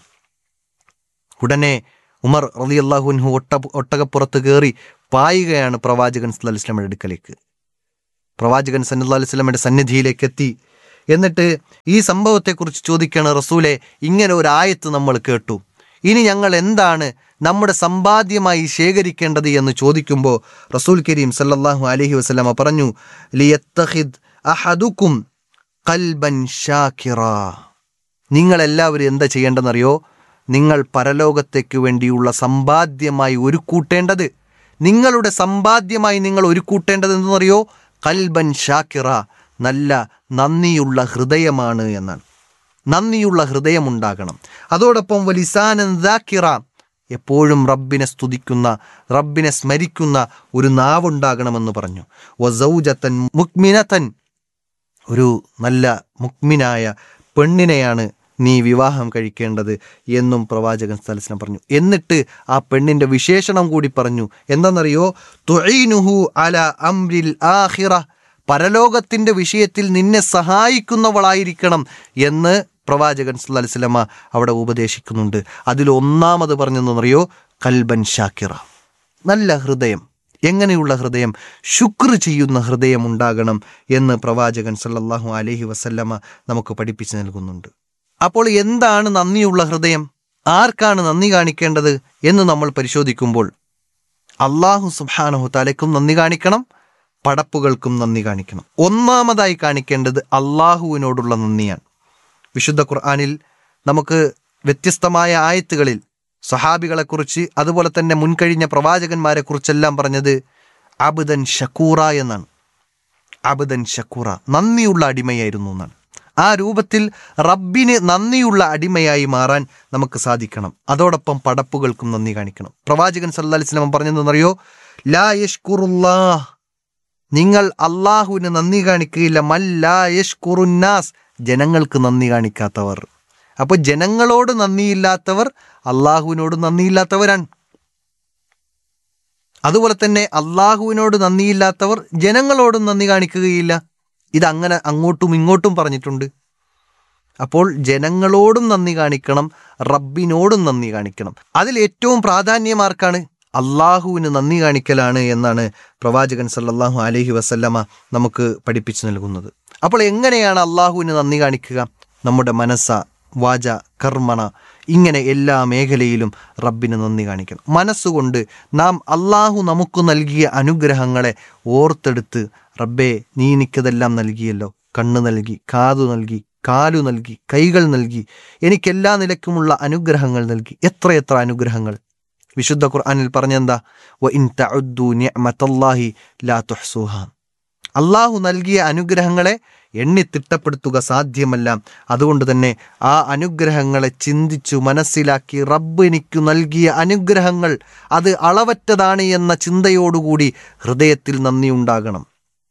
ഉടനെ ഉമർ റലി അള്ളാഹുൻഹു ഒട്ട ഒട്ടകപ്പുറത്ത് കയറി പായുകയാണ് പ്രവാചകൻ സല്ലല്ലാഹു അലൈഹി വസല്ലമയുടെ അടുക്കലേക്ക് പ്രവാചകൻ സല്ലല്ലാഹു അലൈഹി വസല്ലമയുടെ സന്നിധിയിലേക്ക് എത്തി എന്നിട്ട് ഈ സംഭവത്തെക്കുറിച്ച് ചോദിക്കുകയാണ് റസൂലെ ഇങ്ങനെ ഒരു ആയത്ത് നമ്മൾ കേട്ടു ഇനി ഞങ്ങൾ എന്താണ് നമ്മുടെ സമ്പാദ്യമായി ശേഖരിക്കേണ്ടത് എന്ന് ചോദിക്കുമ്പോൾ റസൂൽ കരീം സല്ലല്ലാഹു അലൈഹി വസല്ലമ പറഞ്ഞു ലിയത്തഖിദ് അഹദുക്കും കൽബൻ ഷാക്കിറ നിങ്ങളെല്ലാവരും എന്താ ചെയ്യേണ്ടതെന്നറിയോ നിങ്ങൾ പരലോകത്തേക്ക് വേണ്ടിയുള്ള സമ്പാദ്യമായി ഒരു കൂട്ടേണ്ടത് നിങ്ങളുടെ സമ്പാദ്യമായി നിങ്ങൾ ഒരു കൂട്ടേണ്ടത് എന്തെന്നറിയോ കൽബൻ ഷാക്കിറ നല്ല നന്ദിയുള്ള ഹൃദയമാണ് എന്നാണ് നന്ദിയുള്ള ഹൃദയമുണ്ടാകണം അതോടൊപ്പം വലിസാനൻ ദാക്കിറ എപ്പോഴും റബ്ബിനെ സ്തുതിക്കുന്ന റബ്ബിനെ സ്മരിക്കുന്ന ഒരു നാവുണ്ടാകണമെന്ന് പറഞ്ഞു വസൗജത്തൻ മുക്മിനത്തൻ ഒരു നല്ല മുക്മിനായ പെണ്ണിനെയാണ് നീ വിവാഹം കഴിക്കേണ്ടത് എന്നും പ്രവാചകൻ സ്ഥലസ്ലം പറഞ്ഞു എന്നിട്ട് ആ പെണ്ണിന്റെ വിശേഷണം കൂടി പറഞ്ഞു എന്താണെന്നറിയോ തുഈനുഹു അല അംരിൽ ആഖിറ പരലോകത്തിന്റെ വിഷയത്തിൽ നിന്നെ സഹായിക്കുന്നവളായിരിക്കണം എന്ന് പ്രവാചകൻ സല്ലല്ലാഹു അലൈഹി വസല്ലമ അവിടെ ഉപദേശിക്കുന്നുണ്ട് അതിൽ ഒന്നാമത് പറഞ്ഞെന്നറിയോ കൽബൻ ഷാക്കിറ നല്ല ഹൃദയം എങ്ങനെയുള്ള ഹൃദയം ശുക്ർ ചെയ്യുന്ന ഹൃദയം ഉണ്ടാകണം എന്ന് പ്രവാചകൻ സല്ലല്ലാഹു അലൈഹി വസല്ലമ നമുക്ക് പഠിപ്പിച്ചു നൽകുന്നുണ്ട് അപ്പോൾ എന്താണ് നന്ദിയുള്ള ഹൃദയം ആർക്കാണ് നന്ദി കാണിക്കേണ്ടത് എന്ന് നമ്മൾ പരിശോധിക്കുമ്പോൾ അള്ളാഹു സുബ്ഹാനഹു തലയ്ക്കും നന്ദി കാണിക്കണം പടപ്പുകൾക്കും നന്ദി കാണിക്കണം ഒന്നാമതായി കാണിക്കേണ്ടത് അള്ളാഹുവിനോടുള്ള നന്ദിയാണ് വിശുദ്ധ ഖുർആനിൽ നമുക്ക് വ്യത്യസ്തമായ ആയത്തുകളിൽ സഹാബികളെക്കുറിച്ച് അതുപോലെ തന്നെ മുൻകഴിഞ്ഞ പ്രവാചകന്മാരെ കുറിച്ചെല്ലാം പറഞ്ഞത് അബുദൻ ഷക്കൂറ എന്നാണ് അബുദൻ ഷക്കൂറ നന്ദിയുള്ള അടിമയായിരുന്നു എന്നാണ് ആ രൂപത്തിൽ റബ്ബിന് നന്ദിയുള്ള അടിമയായി മാറാൻ നമുക്ക് സാധിക്കണം അതോടൊപ്പം പടപ്പുകൾക്കും നന്ദി കാണിക്കണം പ്രവാചകൻ സല്ലല്ലാഹു അലൈഹി വസല്ലം പറഞ്ഞതെന്നറിയോ ലാ യഷ്കുറുല്ലാഹ് നിങ്ങൾ അള്ളാഹുവിന് നന്ദി കാണിക്കുകയില്ല മല്ലാ യഷ്കുറുന്നാസ് ജനങ്ങൾക്ക് നന്ദി കാണിക്കാത്തവർ അപ്പോൾ ജനങ്ങളോട് നന്ദിയില്ലാത്തവർ അള്ളാഹുവിനോട് നന്ദിയില്ലാത്തവരാണ് അതുപോലെ തന്നെ അള്ളാഹുവിനോട് നന്ദിയില്ലാത്തവർ ജനങ്ങളോടും നന്ദി കാണിക്കുകയില്ല ഇതങ്ങനെ അങ്ങോട്ടും ഇങ്ങോട്ടും പറഞ്ഞിട്ടുണ്ട് അപ്പോൾ ജനങ്ങളോടും നന്ദി കാണിക്കണം റബ്ബിനോടും നന്ദി കാണിക്കണം അതിൽ ഏറ്റവും പ്രാധാന്യമാർക്കാണ് അള്ളാഹുവിന് നന്ദി കാണിക്കലാണ് എന്നാണ് പ്രവാചകൻ സല്ലല്ലാഹു അലൈഹി വസല്ലമ നമുക്ക് പഠിപ്പിച്ചു നൽകുന്നത് അപ്പോൾ എങ്ങനെയാണ് അള്ളാഹുവിന് നന്ദി കാണിക്കുക നമ്മുടെ മനസ്സ വാച കർമ്മണ ഇങ്ങനെ എല്ലാ മേഖലയിലും റബ്ബിന് നന്ദി കാണിക്കണം മനസ്സുകൊണ്ട് നാം അള്ളാഹു നമുക്ക് നൽകിയ അനുഗ്രഹങ്ങളെ ഓർത്തെടുത്ത് റബ്ബേ നീ എനിക്കതെല്ലാം നൽകിയല്ലോ കണ്ണ് നൽകി കാതു നൽകി കാലു നൽകി കൈകൾ നൽകി എനിക്കെല്ലാ നിലക്കുമുള്ള അനുഗ്രഹങ്ങൾ നൽകി എത്രയെത്ര അനുഗ്രഹങ്ങൾ വിശുദ്ധ ഖുർആനിൽ പറഞ്ഞെന്താ വ ഇൻ തഉദ്ദു നിഅമതല്ലാഹി ലാ തുഹ്സുഹ അള്ളാഹു നൽകിയ അനുഗ്രഹങ്ങളെ എണ്ണി തിട്ടപ്പെടുത്തുക സാധ്യമല്ല അതുകൊണ്ട് തന്നെ ആ അനുഗ്രഹങ്ങളെ ചിന്തിച്ചു മനസ്സിലാക്കി റബ്ബ് എനിക്ക് നൽകിയ അനുഗ്രഹങ്ങൾ അത് അളവറ്റതാണ് എന്ന ചിന്തയോടുകൂടി ഹൃദയത്തിൽ നന്ദി ഉണ്ടാകണം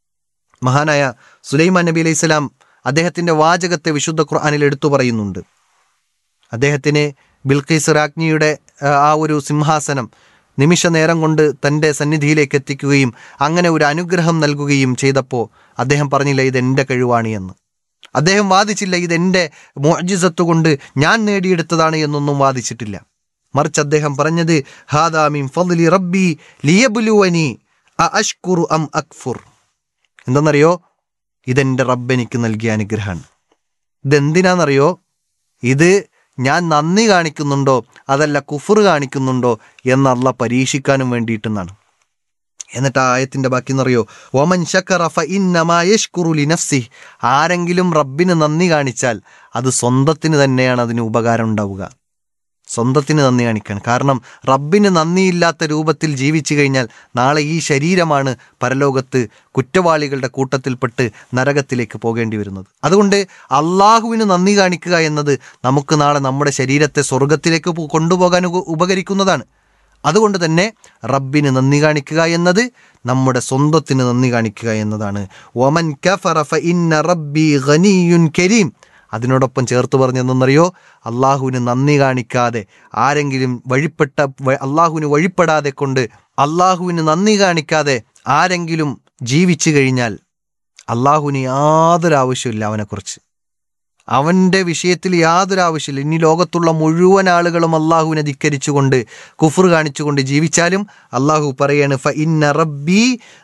മഹാനായ സുലൈമാൻ നബി അലൈഹി സ്വലാം അദ്ദേഹത്തിന്റെ വാചകത്തെ വിശുദ്ധ ഖുർആനിൽ എടുത്തു പറയുന്നുണ്ട് അദ്ദേഹത്തിന് ബിൽഖീസ് രാജ്ഞിയുടെ ആ, ആ ഒരു സിംഹാസനം നിമിഷ നേരം കൊണ്ട് തൻ്റെ സന്നിധിയിലേക്ക് എത്തിക്കുകയും അങ്ങനെ ഒരു അനുഗ്രഹം നൽകുകയും ചെയ്തപ്പോൾ അദ്ദേഹം പറഞ്ഞില്ല ഇത് എൻ്റെ കഴിവാണ് എന്ന് അദ്ദേഹം വാദിച്ചില്ല ഇത് എൻ്റെ മോജിസത്ത് കൊണ്ട് ഞാൻ നേടിയെടുത്തതാണ് എന്നൊന്നും വാദിച്ചിട്ടില്ല മറിച്ച് അദ്ദേഹം പറഞ്ഞത് ഹാദാമിം ഫضലി റബ്ബി ലിയബുലുവനി അഷ്കുറു അം അക്ഫുർ എന്തെന്നറിയോ ഇതെൻ്റെ റബ്ബ് എനിക്ക് നൽകിയ അനുഗ്രഹമാണ് ഇതെന്തിനാണെന്നറിയോ ഇത് ഞാൻ നന്ദി കാണിക്കുന്നുണ്ടോ അതല്ല കുഫർ കാണിക്കുന്നുണ്ടോ എന്നല്ല പരീക്ഷിക്കാനും വേണ്ടിയിട്ടെന്നാണ് എന്നിട്ട് ആ ആയത്തിന്റെ ബാക്കി എന്നറിയോ ഒമൻ ശക്കറ ഫ ഇന്നമാ യഷ്കുറു ലിനഫ്സി ആരെങ്കിലും റബ്ബിന് നന്ദി കാണിച്ചാൽ അത് സ്വന്തത്തിന് തന്നെയാണ് അതിന് ഉപകാരം ഉണ്ടാവുക സ്വന്തത്തിന് നന്ദി കാണിക്കണം കാരണം റബ്ബിന് നന്ദിയില്ലാത്ത രൂപത്തിൽ ജീവിച്ചു കഴിഞ്ഞാൽ നാളെ ഈ ശരീരമാണ് പരലോകത്ത് കുറ്റവാളികളുടെ കൂട്ടത്തിൽപ്പെട്ട് നരകത്തിലേക്ക് പോകേണ്ടി വരുന്നത് അതുകൊണ്ട് അള്ളാഹുവിന് നന്ദി കാണിക്കുക എന്നത് നമുക്ക് നാളെ നമ്മുടെ ശരീരത്തെ സ്വർഗത്തിലേക്ക് പോ- കൊണ്ടുപോകാൻ ഉപ- ഉപകരിക്കുന്നതാണ് അതുകൊണ്ട് തന്നെ റബ്ബിന് നന്ദി കാണിക്കുക എന്നത് നമ്മുടെ സ്വന്തത്തിന് നന്ദി കാണിക്കുക എന്നതാണ് ഒമൻ കഫറ ഫ ഇന്ന റബ്ബി ഖനിയുൻ കരീം അതിനോടൊപ്പം ചേർത്ത് പറഞ്ഞെന്നറിയോ അള്ളാഹുവിന് നന്ദി കാണിക്കാതെ ആരെങ്കിലും വഴിപ്പെട്ട വ- അള്ളാഹുവിന് വഴിപ്പെടാതെ കൊണ്ട് അള്ളാഹുവിന് നന്ദി കാണിക്കാതെ ആരെങ്കിലും ജീവിച്ചു കഴിഞ്ഞാൽ അള്ളാഹുവിന് യാതൊരു ആവശ്യമില്ല അവനെക്കുറിച്ച് അവൻ്റെ വിഷയത്തിൽ യാതൊരു ആവശ്യമില്ല ഇനി ലോകത്തുള്ള മുഴുവൻ ആളുകളും അള്ളാഹുവിനെ ധിക്കരിച്ചുകൊണ്ട് കുഫർ കാണിച്ചുകൊണ്ട് ജീവിച്ചാലും അള്ളാഹു പറയാണ് ഫ ഇന്ന റബ്ബി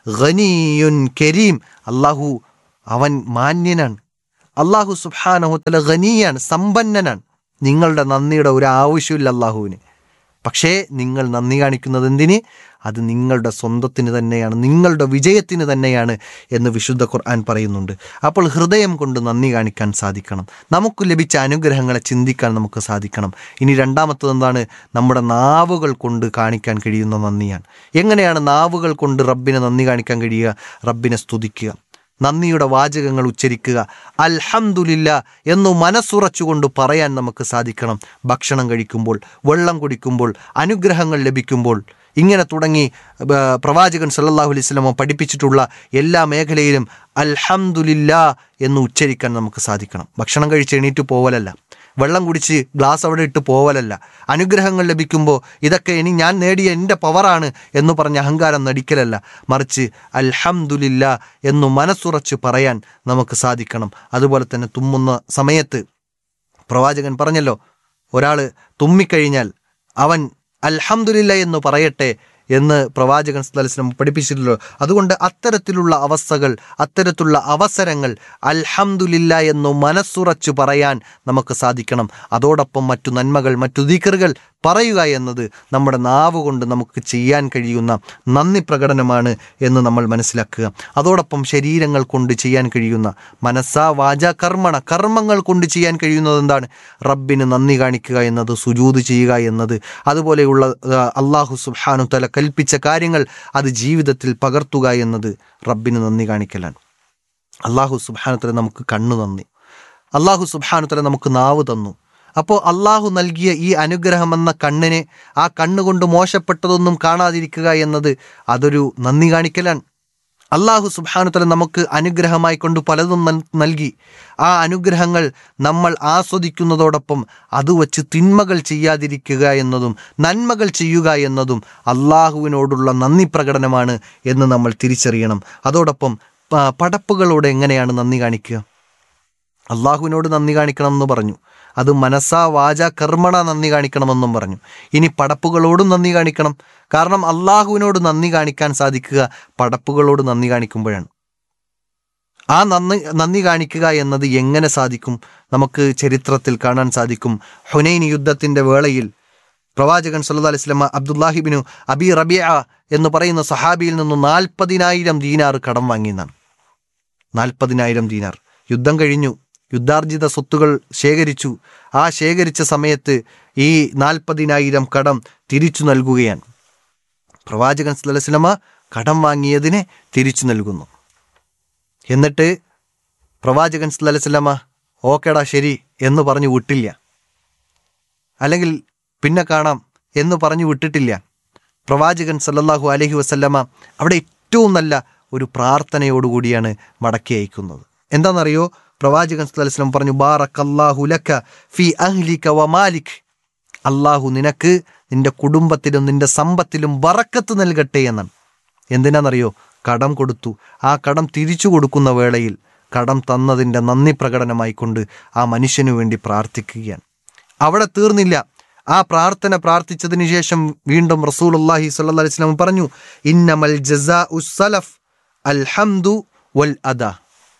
ഖനിയുൻ കരീം അള്ളാഹു അവൻ മാന്യനാണ് അള്ളാഹു സുബ്ഹാനഹുത്തല ഖനിയാണ് സമ്പന്നനാണ് നിങ്ങളുടെ നന്ദിയുടെ ഒരു ആവശ്യമില്ല അള്ളാഹുവിന് പക്ഷേ നിങ്ങൾ നന്ദി കാണിക്കുന്നത് എന്തിന് അത് നിങ്ങളുടെ സ്വന്തത്തിന് തന്നെയാണ് നിങ്ങളുടെ വിജയത്തിന് തന്നെയാണ് എന്ന് വിശുദ്ധ ഖുർആൻ പറയുന്നുണ്ട് അപ്പോൾ ഹൃദയം കൊണ്ട് നന്ദി കാണിക്കാൻ സാധിക്കണം നമുക്ക് ലഭിച്ച അനുഗ്രഹങ്ങളെ ചിന്തിക്കാൻ നമുക്ക് സാധിക്കണം ഇനി രണ്ടാമത്തത് എന്താണ് നമ്മുടെ നാവുകൾ കൊണ്ട് കാണിക്കാൻ കഴിയുന്ന നന്ദിയാണ് എങ്ങനെയാണ് നാവുകൾ കൊണ്ട് റബ്ബിനെ നന്ദി കാണിക്കാൻ കഴിയുക റബ്ബിനെ സ്തുതിക്കുക നന്ദിയുടെ വാചകങ്ങൾ ഉച്ചരിക്കുക അൽഹംദുലില്ല എന്നു മനസ്സുറച്ചുകൊണ്ട് പറയാൻ നമുക്ക് സാധിക്കണം ഭക്ഷണം കഴിക്കുമ്പോൾ വെള്ളം കുടിക്കുമ്പോൾ അനുഗ്രഹങ്ങൾ ലഭിക്കുമ്പോൾ ഇങ്ങനെ തുടങ്ങി ബ- പ്രവാചകൻ സല്ലല്ലാഹു അലൈഹി വസല്ലമ പഠിപ്പിച്ചിട്ടുള്ള എല്ലാ മേഖലയിലും അൽഹംദുലില്ല എന്ന് ഉച്ചരിക്കാൻ നമുക്ക് സാധിക്കണം ഭക്ഷണം കഴിച്ച് എണീറ്റ് പോവലല്ല വെള്ളം കുടിച്ച് ഗ്ലാസ് അവിടെ ഇട്ട് പോവലല്ല അനുഗ്രഹങ്ങൾ ലഭിക്കുമ്പോൾ ഇതൊക്കെ ഇനി ഞാൻ നേടിയ എൻ്റെ പവറാണ് എന്ന് പറഞ്ഞ അഹങ്കാരം നടിക്കലല്ല മറിച്ച് അൽഹംദുലില്ല എന്നു മനസ്സുറച്ച് പറയാൻ നമുക്ക് സാധിക്കണം അതുപോലെ തന്നെ തുമ്മുന്ന സമയത്ത് പ്രവാചകൻ പറഞ്ഞല്ലോ ഒരാൾ തുമ്മിക്കഴിഞ്ഞാൽ അവൻ അൽഹംദുലില്ല എന്ന് പറയട്ടെ എന്ന് പ്രവാചകൻ സ്ഥലസ്ലം പഠിപ്പിച്ചിട്ടുള്ളൂ അതുകൊണ്ട് അത്തരത്തിലുള്ള അവസ്ഥകൾ അത്തരത്തിലുള്ള അവസരങ്ങൾ അൽഹംദുലില്ല എന്ന് മനസ്സുറച്ചു പറയാൻ നമുക്ക് സാധിക്കണം അതോടൊപ്പം മറ്റു നന്മകൾ മറ്റു ദിക്കറുകൾ പറയുക എന്നത് നമ്മുടെ നാവ് കൊണ്ട് നമുക്ക് ചെയ്യാൻ കഴിയുന്ന നന്ദി പ്രകടനമാണ് എന്ന് നമ്മൾ മനസ്സിലാക്കുക അതോടൊപ്പം ശരീരങ്ങൾ കൊണ്ട് ചെയ്യാൻ കഴിയുന്ന മനസ്സാ വാച കർമ്മണ കർമ്മങ്ങൾ കൊണ്ട് ചെയ്യാൻ കഴിയുന്നത് എന്താണ് റബ്ബിന് നന്ദി കാണിക്കുക എന്നത് സുജൂത് ചെയ്യുക എന്നത് അതുപോലെയുള്ള ആ, അള്ളാഹു സുബ്ഹാനു തല കൽപ്പിച്ച കാര്യങ്ങൾ അത് ജീവിതത്തിൽ പകർത്തുക എന്നത് റബ്ബിന് നന്ദി കാണിക്കലാണ് അള്ളാഹു സുബ്ഹാനു തല നമുക്ക് കണ്ണു തന്നി അള്ളാഹു സുബ്ഹാനു തല നമുക്ക് നാവ് തന്നു അപ്പോൾ അള്ളാഹു നൽകിയ ഈ അനുഗ്രഹം എന്ന കണ്ണിനെ ആ കണ്ണുകൊണ്ട് മോശപ്പെട്ടതൊന്നും കാണാതിരിക്കുക എന്നത് അതൊരു നന്ദി കാണിക്കലാണ് അള്ളാഹു സുബ്ഹാനുത്തല നമുക്ക് അനുഗ്രഹമായി കൊണ്ട് പലതും നൽ- നൽകി ആ അനുഗ്രഹങ്ങൾ നമ്മൾ ആസ്വദിക്കുന്നതോടൊപ്പം അത് വച്ച് തിന്മകൾ ചെയ്യാതിരിക്കുക എന്നതും നന്മകൾ ചെയ്യുക എന്നതും അള്ളാഹുവിനോടുള്ള നന്ദി പ്രകടനമാണ് എന്ന് നമ്മൾ തിരിച്ചറിയണം അതോടൊപ്പം പ- പടപ്പുകളോട് എങ്ങനെയാണ് നന്ദി കാണിക്കുക അള്ളാഹുവിനോട് നന്ദി കാണിക്കണം എന്ന് പറഞ്ഞു അത് മനസ്സാ വാച കർമ്മണ നന്ദി കാണിക്കണമെന്നും പറഞ്ഞു ഇനി പടപ്പുകളോടും നന്ദി കാണിക്കണം കാരണം അള്ളാഹുവിനോട് നന്ദി കാണിക്കാൻ സാധിക്കുക പടപ്പുകളോട് നന്ദി കാണിക്കുമ്പോഴാണ് ആ നന്ദി നന്ദി കാണിക്കുക എന്നത് എങ്ങനെ സാധിക്കും നമുക്ക് ചരിത്രത്തിൽ കാണാൻ സാധിക്കും ഹുനൈൻ യുദ്ധത്തിന്റെ വേളയിൽ പ്രവാചകൻ സല്ലല്ലാഹു അലൈഹി വസല്ലമ അബ്ദുല്ലാഹിബിനു അബി റബിയ എന്ന് പറയുന്ന സഹാബിയിൽ നിന്നും നാൽപ്പതിനായിരം ദീനാർ കടം വാങ്ങിയെന്നാണ് നാൽപ്പതിനായിരം ദീനാർ യുദ്ധം കഴിഞ്ഞു യുദ്ധാർജിത സ്വത്തുകൾ ശേഖരിച്ചു ആ ശേഖരിച്ച സമയത്ത് ഈ നാൽപ്പതിനായിരം കടം തിരിച്ചു നൽകുകയാണ് പ്രവാചകൻ സല്ലല്ലാഹു അലൈഹി വസല്ലമ കടം വാങ്ങിയതിനെ തിരിച്ചു നൽകുന്നു എന്നിട്ട് പ്രവാചകൻ സല്ലല്ലാഹു അലൈഹി വസല്ലമ ഓക്കേടാ ശരി എന്ന് പറഞ്ഞു വിട്ടില്ല അല്ലെങ്കിൽ പിന്നെ കാണാം എന്ന് പറഞ്ഞു വിട്ടിട്ടില്ല പ്രവാചകൻ സല്ലല്ലാഹു അലൈഹി വസല്ലമ അവിടെ ഏറ്റവും നല്ല ഒരു പ്രാർത്ഥനയോടുകൂടിയാണ് മടക്കി അയക്കുന്നത് എന്താണെന്നറിയോ പ്രവാചകൻ സല്ലല്ലാഹു അലൈഹി വസല്ലം പറഞ്ഞു ബാറക്കല്ലാഹു ലക ഫി അഹ്ലിക വ മാലിക് അള്ളാഹു നിനക്ക് നിന്റെ കുടുംബത്തിലും നിന്റെ സമ്പത്തിലും ബറക്കത്ത് നൽകട്ടെ എന്നാണ് എന്തിനാണെന്നറിയോ കടം കൊടുത്തു ആ കടം തിരിച്ചു കൊടുക്കുന്ന വേളയിൽ കടം തന്നതിൻ്റെ നന്ദി പ്രകടനമായിക്കൊണ്ട് ആ മനുഷ്യനു വേണ്ടി പ്രാർത്ഥിക്കുകയാണ് അവിടെ തീർന്നില്ല ആ പ്രാർത്ഥന പ്രാർത്ഥിച്ചതിന് ശേഷം വീണ്ടും റസൂലുള്ളാഹി സ്വല്ലല്ലാഹി അലൈഹി വസല്ലം പറഞ്ഞു ഇന്നമൽ ജസാ ഉസ്സലഫ് അൽഹംദു വൽ അദ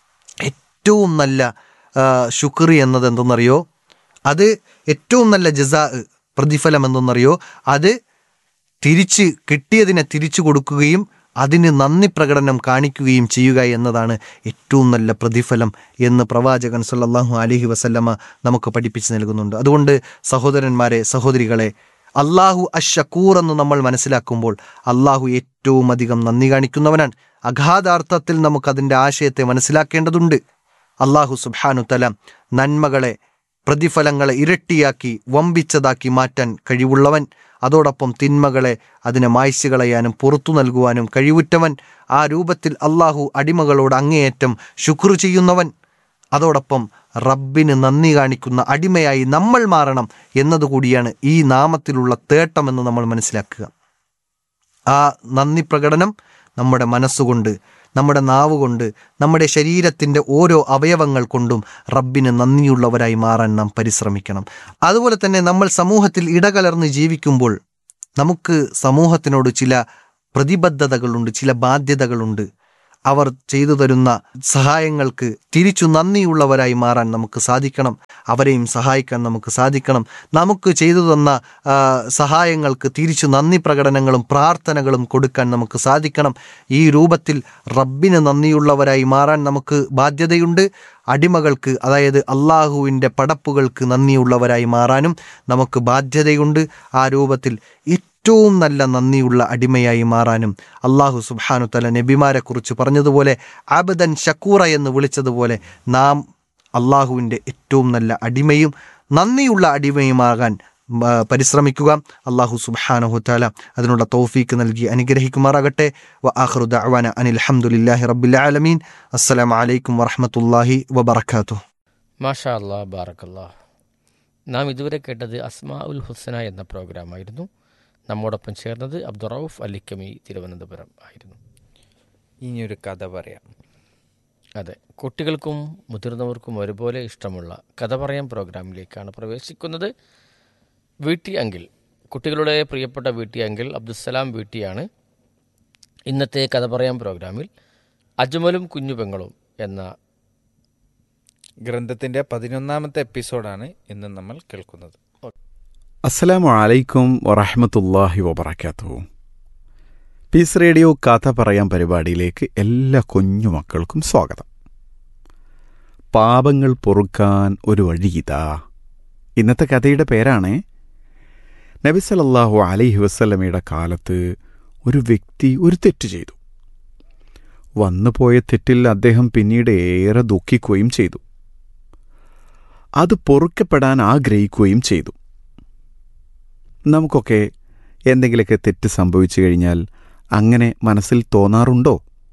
ഏറ്റവും നല്ല ആ, ശുക്രി എന്നത് എന്തെന്നറിയോ അത് ഏറ്റവും നല്ല ജസാ പ്രതിഫലം എന്തെന്നറിയോ അത് തിരിച്ച് കിട്ടിയതിനെ തിരിച്ചു കൊടുക്കുകയും അതിന് നന്ദി പ്രകടനം കാണിക്കുകയും ചെയ്യുക എന്നതാണ് ഏറ്റവും നല്ല പ്രതിഫലം എന്ന് പ്രവാചകൻ സല്ലല്ലാഹു അലൈഹി വസല്ലമ നമുക്ക് പഠിപ്പിച്ചു നൽകുന്നുണ്ട് അതുകൊണ്ട് സഹോദരന്മാരെ സഹോദരികളെ അള്ളാഹു അഷക്കൂർ എന്ന് നമ്മൾ മനസ്സിലാക്കുമ്പോൾ അള്ളാഹു ഏറ്റവും അധികം നന്ദി കാണിക്കുന്നവനാണ് അഗാധാർത്ഥത്തിൽ നമുക്കതിൻ്റെ ആശയത്തെ മനസ്സിലാക്കേണ്ടതുണ്ട് അള്ളാഹു സുബ്ഹാനു തല നന്മകളെ പ്രതിഫലങ്ങളെ ഇരട്ടിയാക്കി വമ്പിച്ചതാക്കി മാറ്റാൻ കഴിവുള്ളവൻ അതോടൊപ്പം തിന്മകളെ അതിനെ മായ്ച്ചു കളയാനും പുറത്തു നൽകുവാനും കഴിവുറ്റവൻ ആ രൂപത്തിൽ അള്ളാഹു അടിമകളോട് അങ്ങേയറ്റം ശുക്ർ ചെയ്യുന്നവൻ അതോടൊപ്പം റബ്ബിന് നന്ദി കാണിക്കുന്ന അടിമയായി നമ്മൾ മാറണം എന്നതുകൂടിയാണ് ഈ നാമത്തിലുള്ള തേട്ടമെന്ന് നമ്മൾ മനസ്സിലാക്കുക ആ നന്ദി പ്രകടനം നമ്മുടെ മനസ്സുകൊണ്ട് നമ്മുടെ നാവ് കൊണ്ട് നമ്മുടെ ശരീരത്തിൻ്റെ ഓരോ അവയവങ്ങൾ കൊണ്ടും റബ്ബിന് നന്ദിയുള്ളവരായി മാറാൻ നാം പരിശ്രമിക്കണം അതുപോലെ തന്നെ നമ്മൾ സമൂഹത്തിൽ ഇടകലർന്ന് ജീവിക്കുമ്പോൾ നമുക്ക് സമൂഹത്തിനോട് ചില പ്രതിബദ്ധതകളുണ്ട് ചില ബാധ്യതകളുണ്ട് അവർ ചെയ്തു തരുന്ന സഹായങ്ങൾക്ക് തിരിച്ചു നന്ദിയുള്ളവരായി മാറാൻ നമുക്ക് സാധിക്കണം അവരെയും സഹായിക്കാൻ നമുക്ക് സാധിക്കണം നമുക്ക് ചെയ്തു തന്ന ആ, സഹായങ്ങൾക്ക് തിരിച്ചു നന്ദി പ്രകടനങ്ങളും പ്രാർത്ഥനകളും കൊടുക്കാൻ നമുക്ക് സാധിക്കണം ഈ രൂപത്തിൽ റബ്ബിന് നന്ദിയുള്ളവരായി മാറാൻ നമുക്ക് ബാധ്യതയുണ്ട് അടിമകൾക്ക് അതായത് അള്ളാഹുവിൻ്റെ പടപ്പുകൾക്ക് നന്ദിയുള്ളവരായി മാറാനും നമുക്ക് ബാധ്യതയുണ്ട് ആ രൂപത്തിൽ ഏറ്റവും നല്ല നന്ദിയുള്ള അടിമയായി മാറാനും അള്ളാഹു സുബ്ഹാനു തല നബിമാരെ കുറിച്ച് പറഞ്ഞതുപോലെ ആബദൻ ഷക്കൂറ എന്ന് വിളിച്ചതുപോലെ നാം അള്ളാഹുവിൻ്റെ ഏറ്റവും നല്ല അടിമയും നന്ദിയുള്ള അടിമയുമാകാൻ ആ, പരിശ്രമിക്കുക അള്ളാഹു സുബ്ഹാനഹു താല അതിനുള്ള തൗഫീക്ക് നൽകി അനുഗ്രഹിക്കുമാറാകട്ടെ വ ആഖിറു ദഅവാന അനിൽ ഹംദുലില്ലാഹി റബ്ബിൽ ആലമീൻ അസ്സലാമു അലൈക്കും വറഹ്മത്തുള്ളാഹി വബറകാതുഹു മാഷാ അല്ലാ ബാറക്കല്ലാ നാം ഇതുവരെ കേട്ടത് അസ്മാ ഉൽ ഹുസന എന്ന പ്രോഗ്രാമായിരുന്നു നമ്മോടൊപ്പം ചേർന്നത് അബ്ദുറൌഫ് അലിക്കമി തിരുവനന്തപുരം ആയിരുന്നു ഇനിയൊരു കഥ പറയാം അതെ കുട്ടികൾക്കും മുതിർന്നവർക്കും ഒരുപോലെ ഇഷ്ടമുള്ള കഥ പറയാൻ പ്രോഗ്രാമിലേക്കാണ് പ്രവേശിക്കുന്നത് വീട്ടി അങ്കിൾ കുട്ടികളുടെ പ്രിയപ്പെട്ട വീട്ടി അങ്കിൾ അബ്ദുസലാം വീട്ടിയാണ് ഇന്നത്തെ കഥ പറയാൻ പ്രോഗ്രാമിൽ അജ്മലും കുഞ്ഞുപെങ്ങളും എന്ന ഗ്രന്ഥത്തിന്റെ പതിനൊന്നാമത്തെ എപ്പിസോഡാണ് ഇന്ന് നമ്മൾ കേൾക്കുന്നത് അസ്സലാമു അലൈക്കും വറഹമത്തല്ലാഹി വബർക്കാത്തു പീസ് റേഡിയോ കഥ പറയാൻ പരിപാടിയിലേക്ക് എല്ലാ കുഞ്ഞു മക്കൾക്കും സ്വാഗതം പാപങ്ങൾ പൊറുക്കാൻ ഒരു വഴി ഇതാ ഇന്നത്തെ കഥയുടെ പേരാണ് നബി സല്ലല്ലാഹു അലൈഹി വസല്ലമയുടെ കാലത്ത് ഒരു വ്യക്തി ഒരു തെറ്റ് ചെയ്തു വന്നുപോയ തെറ്റിൽ അദ്ദേഹം പിന്നീട് ഏറെ ദുഃഖിക്കുകയും ചെയ്തു അത് പൊറുക്കപ്പെടാൻ ആഗ്രഹിക്കുകയും ചെയ്തു നമുക്കൊക്കെ എന്തെങ്കിലുമൊക്കെ തെറ്റ് സംഭവിച്ചു കഴിഞ്ഞാൽ അങ്ങനെ മനസ്സിൽ തോന്നാറുണ്ടോ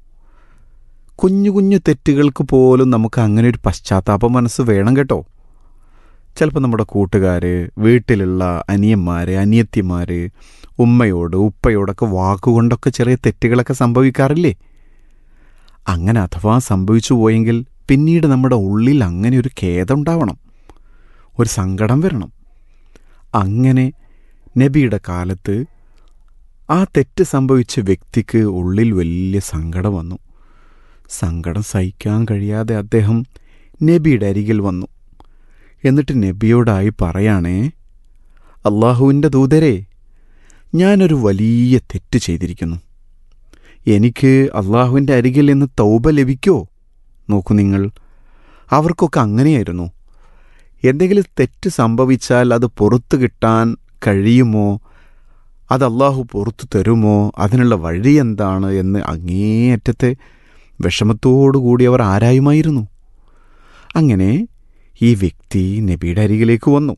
കുഞ്ഞു കുഞ്ഞു തെറ്റുകൾക്ക് പോലും നമുക്ക് അങ്ങനെ ഒരു പശ്ചാത്താപ മനസ്സ് വേണം കേട്ടോ ചിലപ്പോൾ നമ്മുടെ കൂട്ടുകാർ വീട്ടിലുള്ള അനിയന്മാർ അനിയത്തിമാർ ഉമ്മയോട് ഉപ്പയോടൊക്കെ വാക്കുകൊണ്ടൊക്കെ ചെറിയ തെറ്റുകളൊക്കെ സംഭവിക്കാറില്ലേ അങ്ങനെ അഥവാ സംഭവിച്ചു പോയെങ്കിൽ പിന്നീട് നമ്മുടെ ഉള്ളിൽ അങ്ങനെ ഒരു ഖേദമുണ്ടാവണം ഒരു സങ്കടം വരണം അങ്ങനെ നബിയുടെ കാലത്ത് ആ തെറ്റ് സംഭവിച്ച വ്യക്തിക്ക് ഉള്ളിൽ വലിയ സങ്കടം വന്നു സങ്കടം സഹിക്കാൻ കഴിയാതെ അദ്ദേഹം നബിയുടെ അരികിൽ വന്നു എന്നിട്ട് നബിയോടായി പറയാണേ അള്ളാഹുവിൻ്റെ ദൂതരെ ഞാനൊരു വലിയ തെറ്റ് ചെയ്തിരിക്കുന്നു എനിക്ക് അള്ളാഹുവിൻ്റെ അരികിൽ നിന്ന് തൗബ ലഭിക്കോ നോക്കൂ നിങ്ങൾ അവർക്കൊക്കെ അങ്ങനെയായിരുന്നു എന്തെങ്കിലും തെറ്റ് സംഭവിച്ചാൽ അത് പുറത്തു കിട്ടാൻ കഴിയുമോ അത് അള്ളാഹു പുറത്തു തരുമോ അതിനുള്ള വഴി എന്താണ് എന്ന് അങ്ങേയറ്റത്തെ വിഷമത്തോടുകൂടി അവർ ആരായുമായിരുന്നു അങ്ങനെ ഈ വ്യക്തി നബിയുടെ അരികിലേക്ക് വന്നു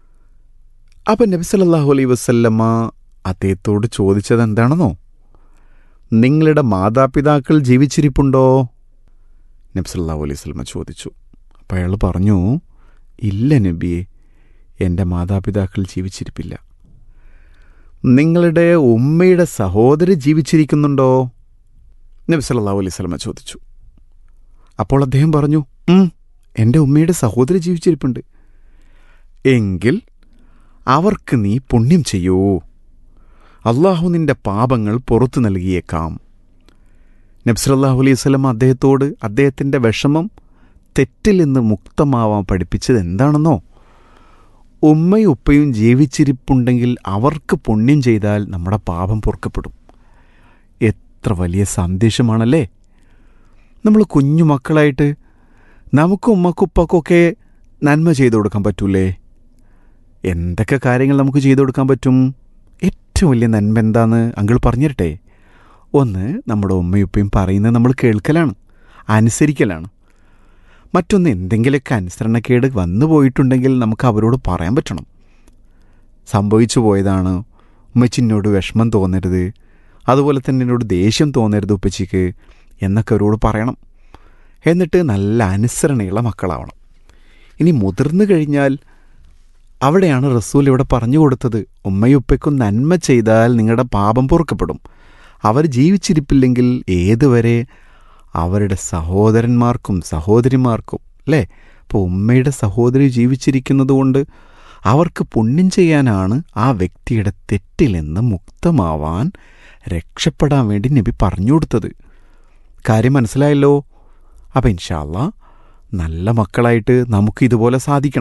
അപ്പം നബി സല്ലല്ലാഹു അലൈഹി വസല്ലമ്മ അദ്ദേഹത്തോട് ചോദിച്ചത് എന്താണെന്നോ നിങ്ങളുടെ മാതാപിതാക്കൾ ജീവിച്ചിരിപ്പുണ്ടോ നബി സല്ലല്ലാഹു അലൈഹി വസല്ലമ്മ ചോദിച്ചു അപ്പം അയാൾ പറഞ്ഞു ഇല്ല നബിയെ എൻ്റെ മാതാപിതാക്കൾ ജീവിച്ചിരിപ്പില്ല നിങ്ങളുടെ ഉമ്മയുടെ സഹോദരി ജീവിച്ചിരിക്കുന്നുണ്ടോ നബി സല്ലല്ലാഹു അലൈഹി വസല്ലമ ചോദിച്ചു അപ്പോൾ അദ്ദേഹം പറഞ്ഞു ഉം എൻ്റെ ഉമ്മയുടെ സഹോദരി ജീവിച്ചിരിപ്പുണ്ട് എങ്കിൽ അവർക്ക് നീ പുണ്യം ചെയ്യൂ അള്ളാഹു നിന്റെ പാപങ്ങൾ പുറത്തു നൽകിയേക്കാം നബി സല്ലല്ലാഹു അലൈഹി വസല്ലമ അദ്ദേഹത്തോട് അദ്ദേഹത്തിൻ്റെ വിഷമം തെറ്റിൽ നിന്ന് മുക്തമാവാൻ പഠിപ്പിച്ചത് എന്താണെന്നോ ഉമ്മയും ഉപ്പയും ജീവിച്ചിരിപ്പുണ്ടെങ്കിൽ അവർക്ക് പുണ്യം ചെയ്താൽ നമ്മുടെ പാപം പൊറുക്കപ്പെടും എത്ര വലിയ സന്ദേശമാണല്ലേ നമ്മൾ കുഞ്ഞു മക്കളായിട്ട് നമുക്ക് ഉമ്മക്കുപ്പക്കൊക്കെ നന്മ ചെയ്തു കൊടുക്കാൻ പറ്റൂലേ എന്തൊക്കെ കാര്യങ്ങൾ നമുക്ക് ചെയ്തു കൊടുക്കാൻ പറ്റും ഏറ്റവും വലിയ നന്മ എന്താന്ന് അങ്കിൾ പറഞ്ഞിരട്ടെ ഒന്ന് നമ്മുടെ ഉമ്മയുപ്പയും പറയുന്നത് നമ്മൾ കേൾക്കലാണ് അനുസരിക്കലാണ് മറ്റൊന്ന് എന്തെങ്കിലുമൊക്കെ അനുസരണക്കേട് വന്നു പോയിട്ടുണ്ടെങ്കിൽ നമുക്ക് അവരോട് പറയാൻ പറ്റണം സംഭവിച്ചു പോയതാണ് ഉമ്മച്ചിനോട് വിഷമം തോന്നരുത് അതുപോലെ തന്നെ എന്നോട് ദേഷ്യം തോന്നരുത് ഉപ്പച്ചിക്ക് എന്നൊക്കെ അവരോട് പറയണം എന്നിട്ട് നല്ല അനുസരണയുള്ള മക്കളാവണം ഇനി മുതിർന്നു കഴിഞ്ഞാൽ അവിടെയാണ് റസൂൽ ഇവിടെ പറഞ്ഞു കൊടുത്തത് ഉമ്മയുപ്പയ്ക്കും നന്മ ചെയ്താൽ നിങ്ങളുടെ പാപം പൊറുക്കപ്പെടും അവർ ജീവിച്ചിരിപ്പില്ലെങ്കിൽ ഏതുവരെ അവരുടെ സഹോദരന്മാർക്കും സഹോദരിമാർക്കും അല്ലേ ഇപ്പോൾ ഉമ്മയുടെ സഹോദരി ജീവിച്ചിരിക്കുന്നത് കൊണ്ട് അവർക്ക് പുണ്യം ചെയ്യാനാണ് ആ വ്യക്തിയുടെ തെറ്റിൽ നിന്ന് മുക്തമാവാൻ രക്ഷപ്പെടാൻ വേണ്ടി നബി പറഞ്ഞു കൊടുത്തത് കാര്യം മനസ്സിലായല്ലോ അപ്പം ഇൻഷാല്ല നല്ല മക്കളായിട്ട് നമുക്ക് ഇതുപോലെ സാധിക്കണം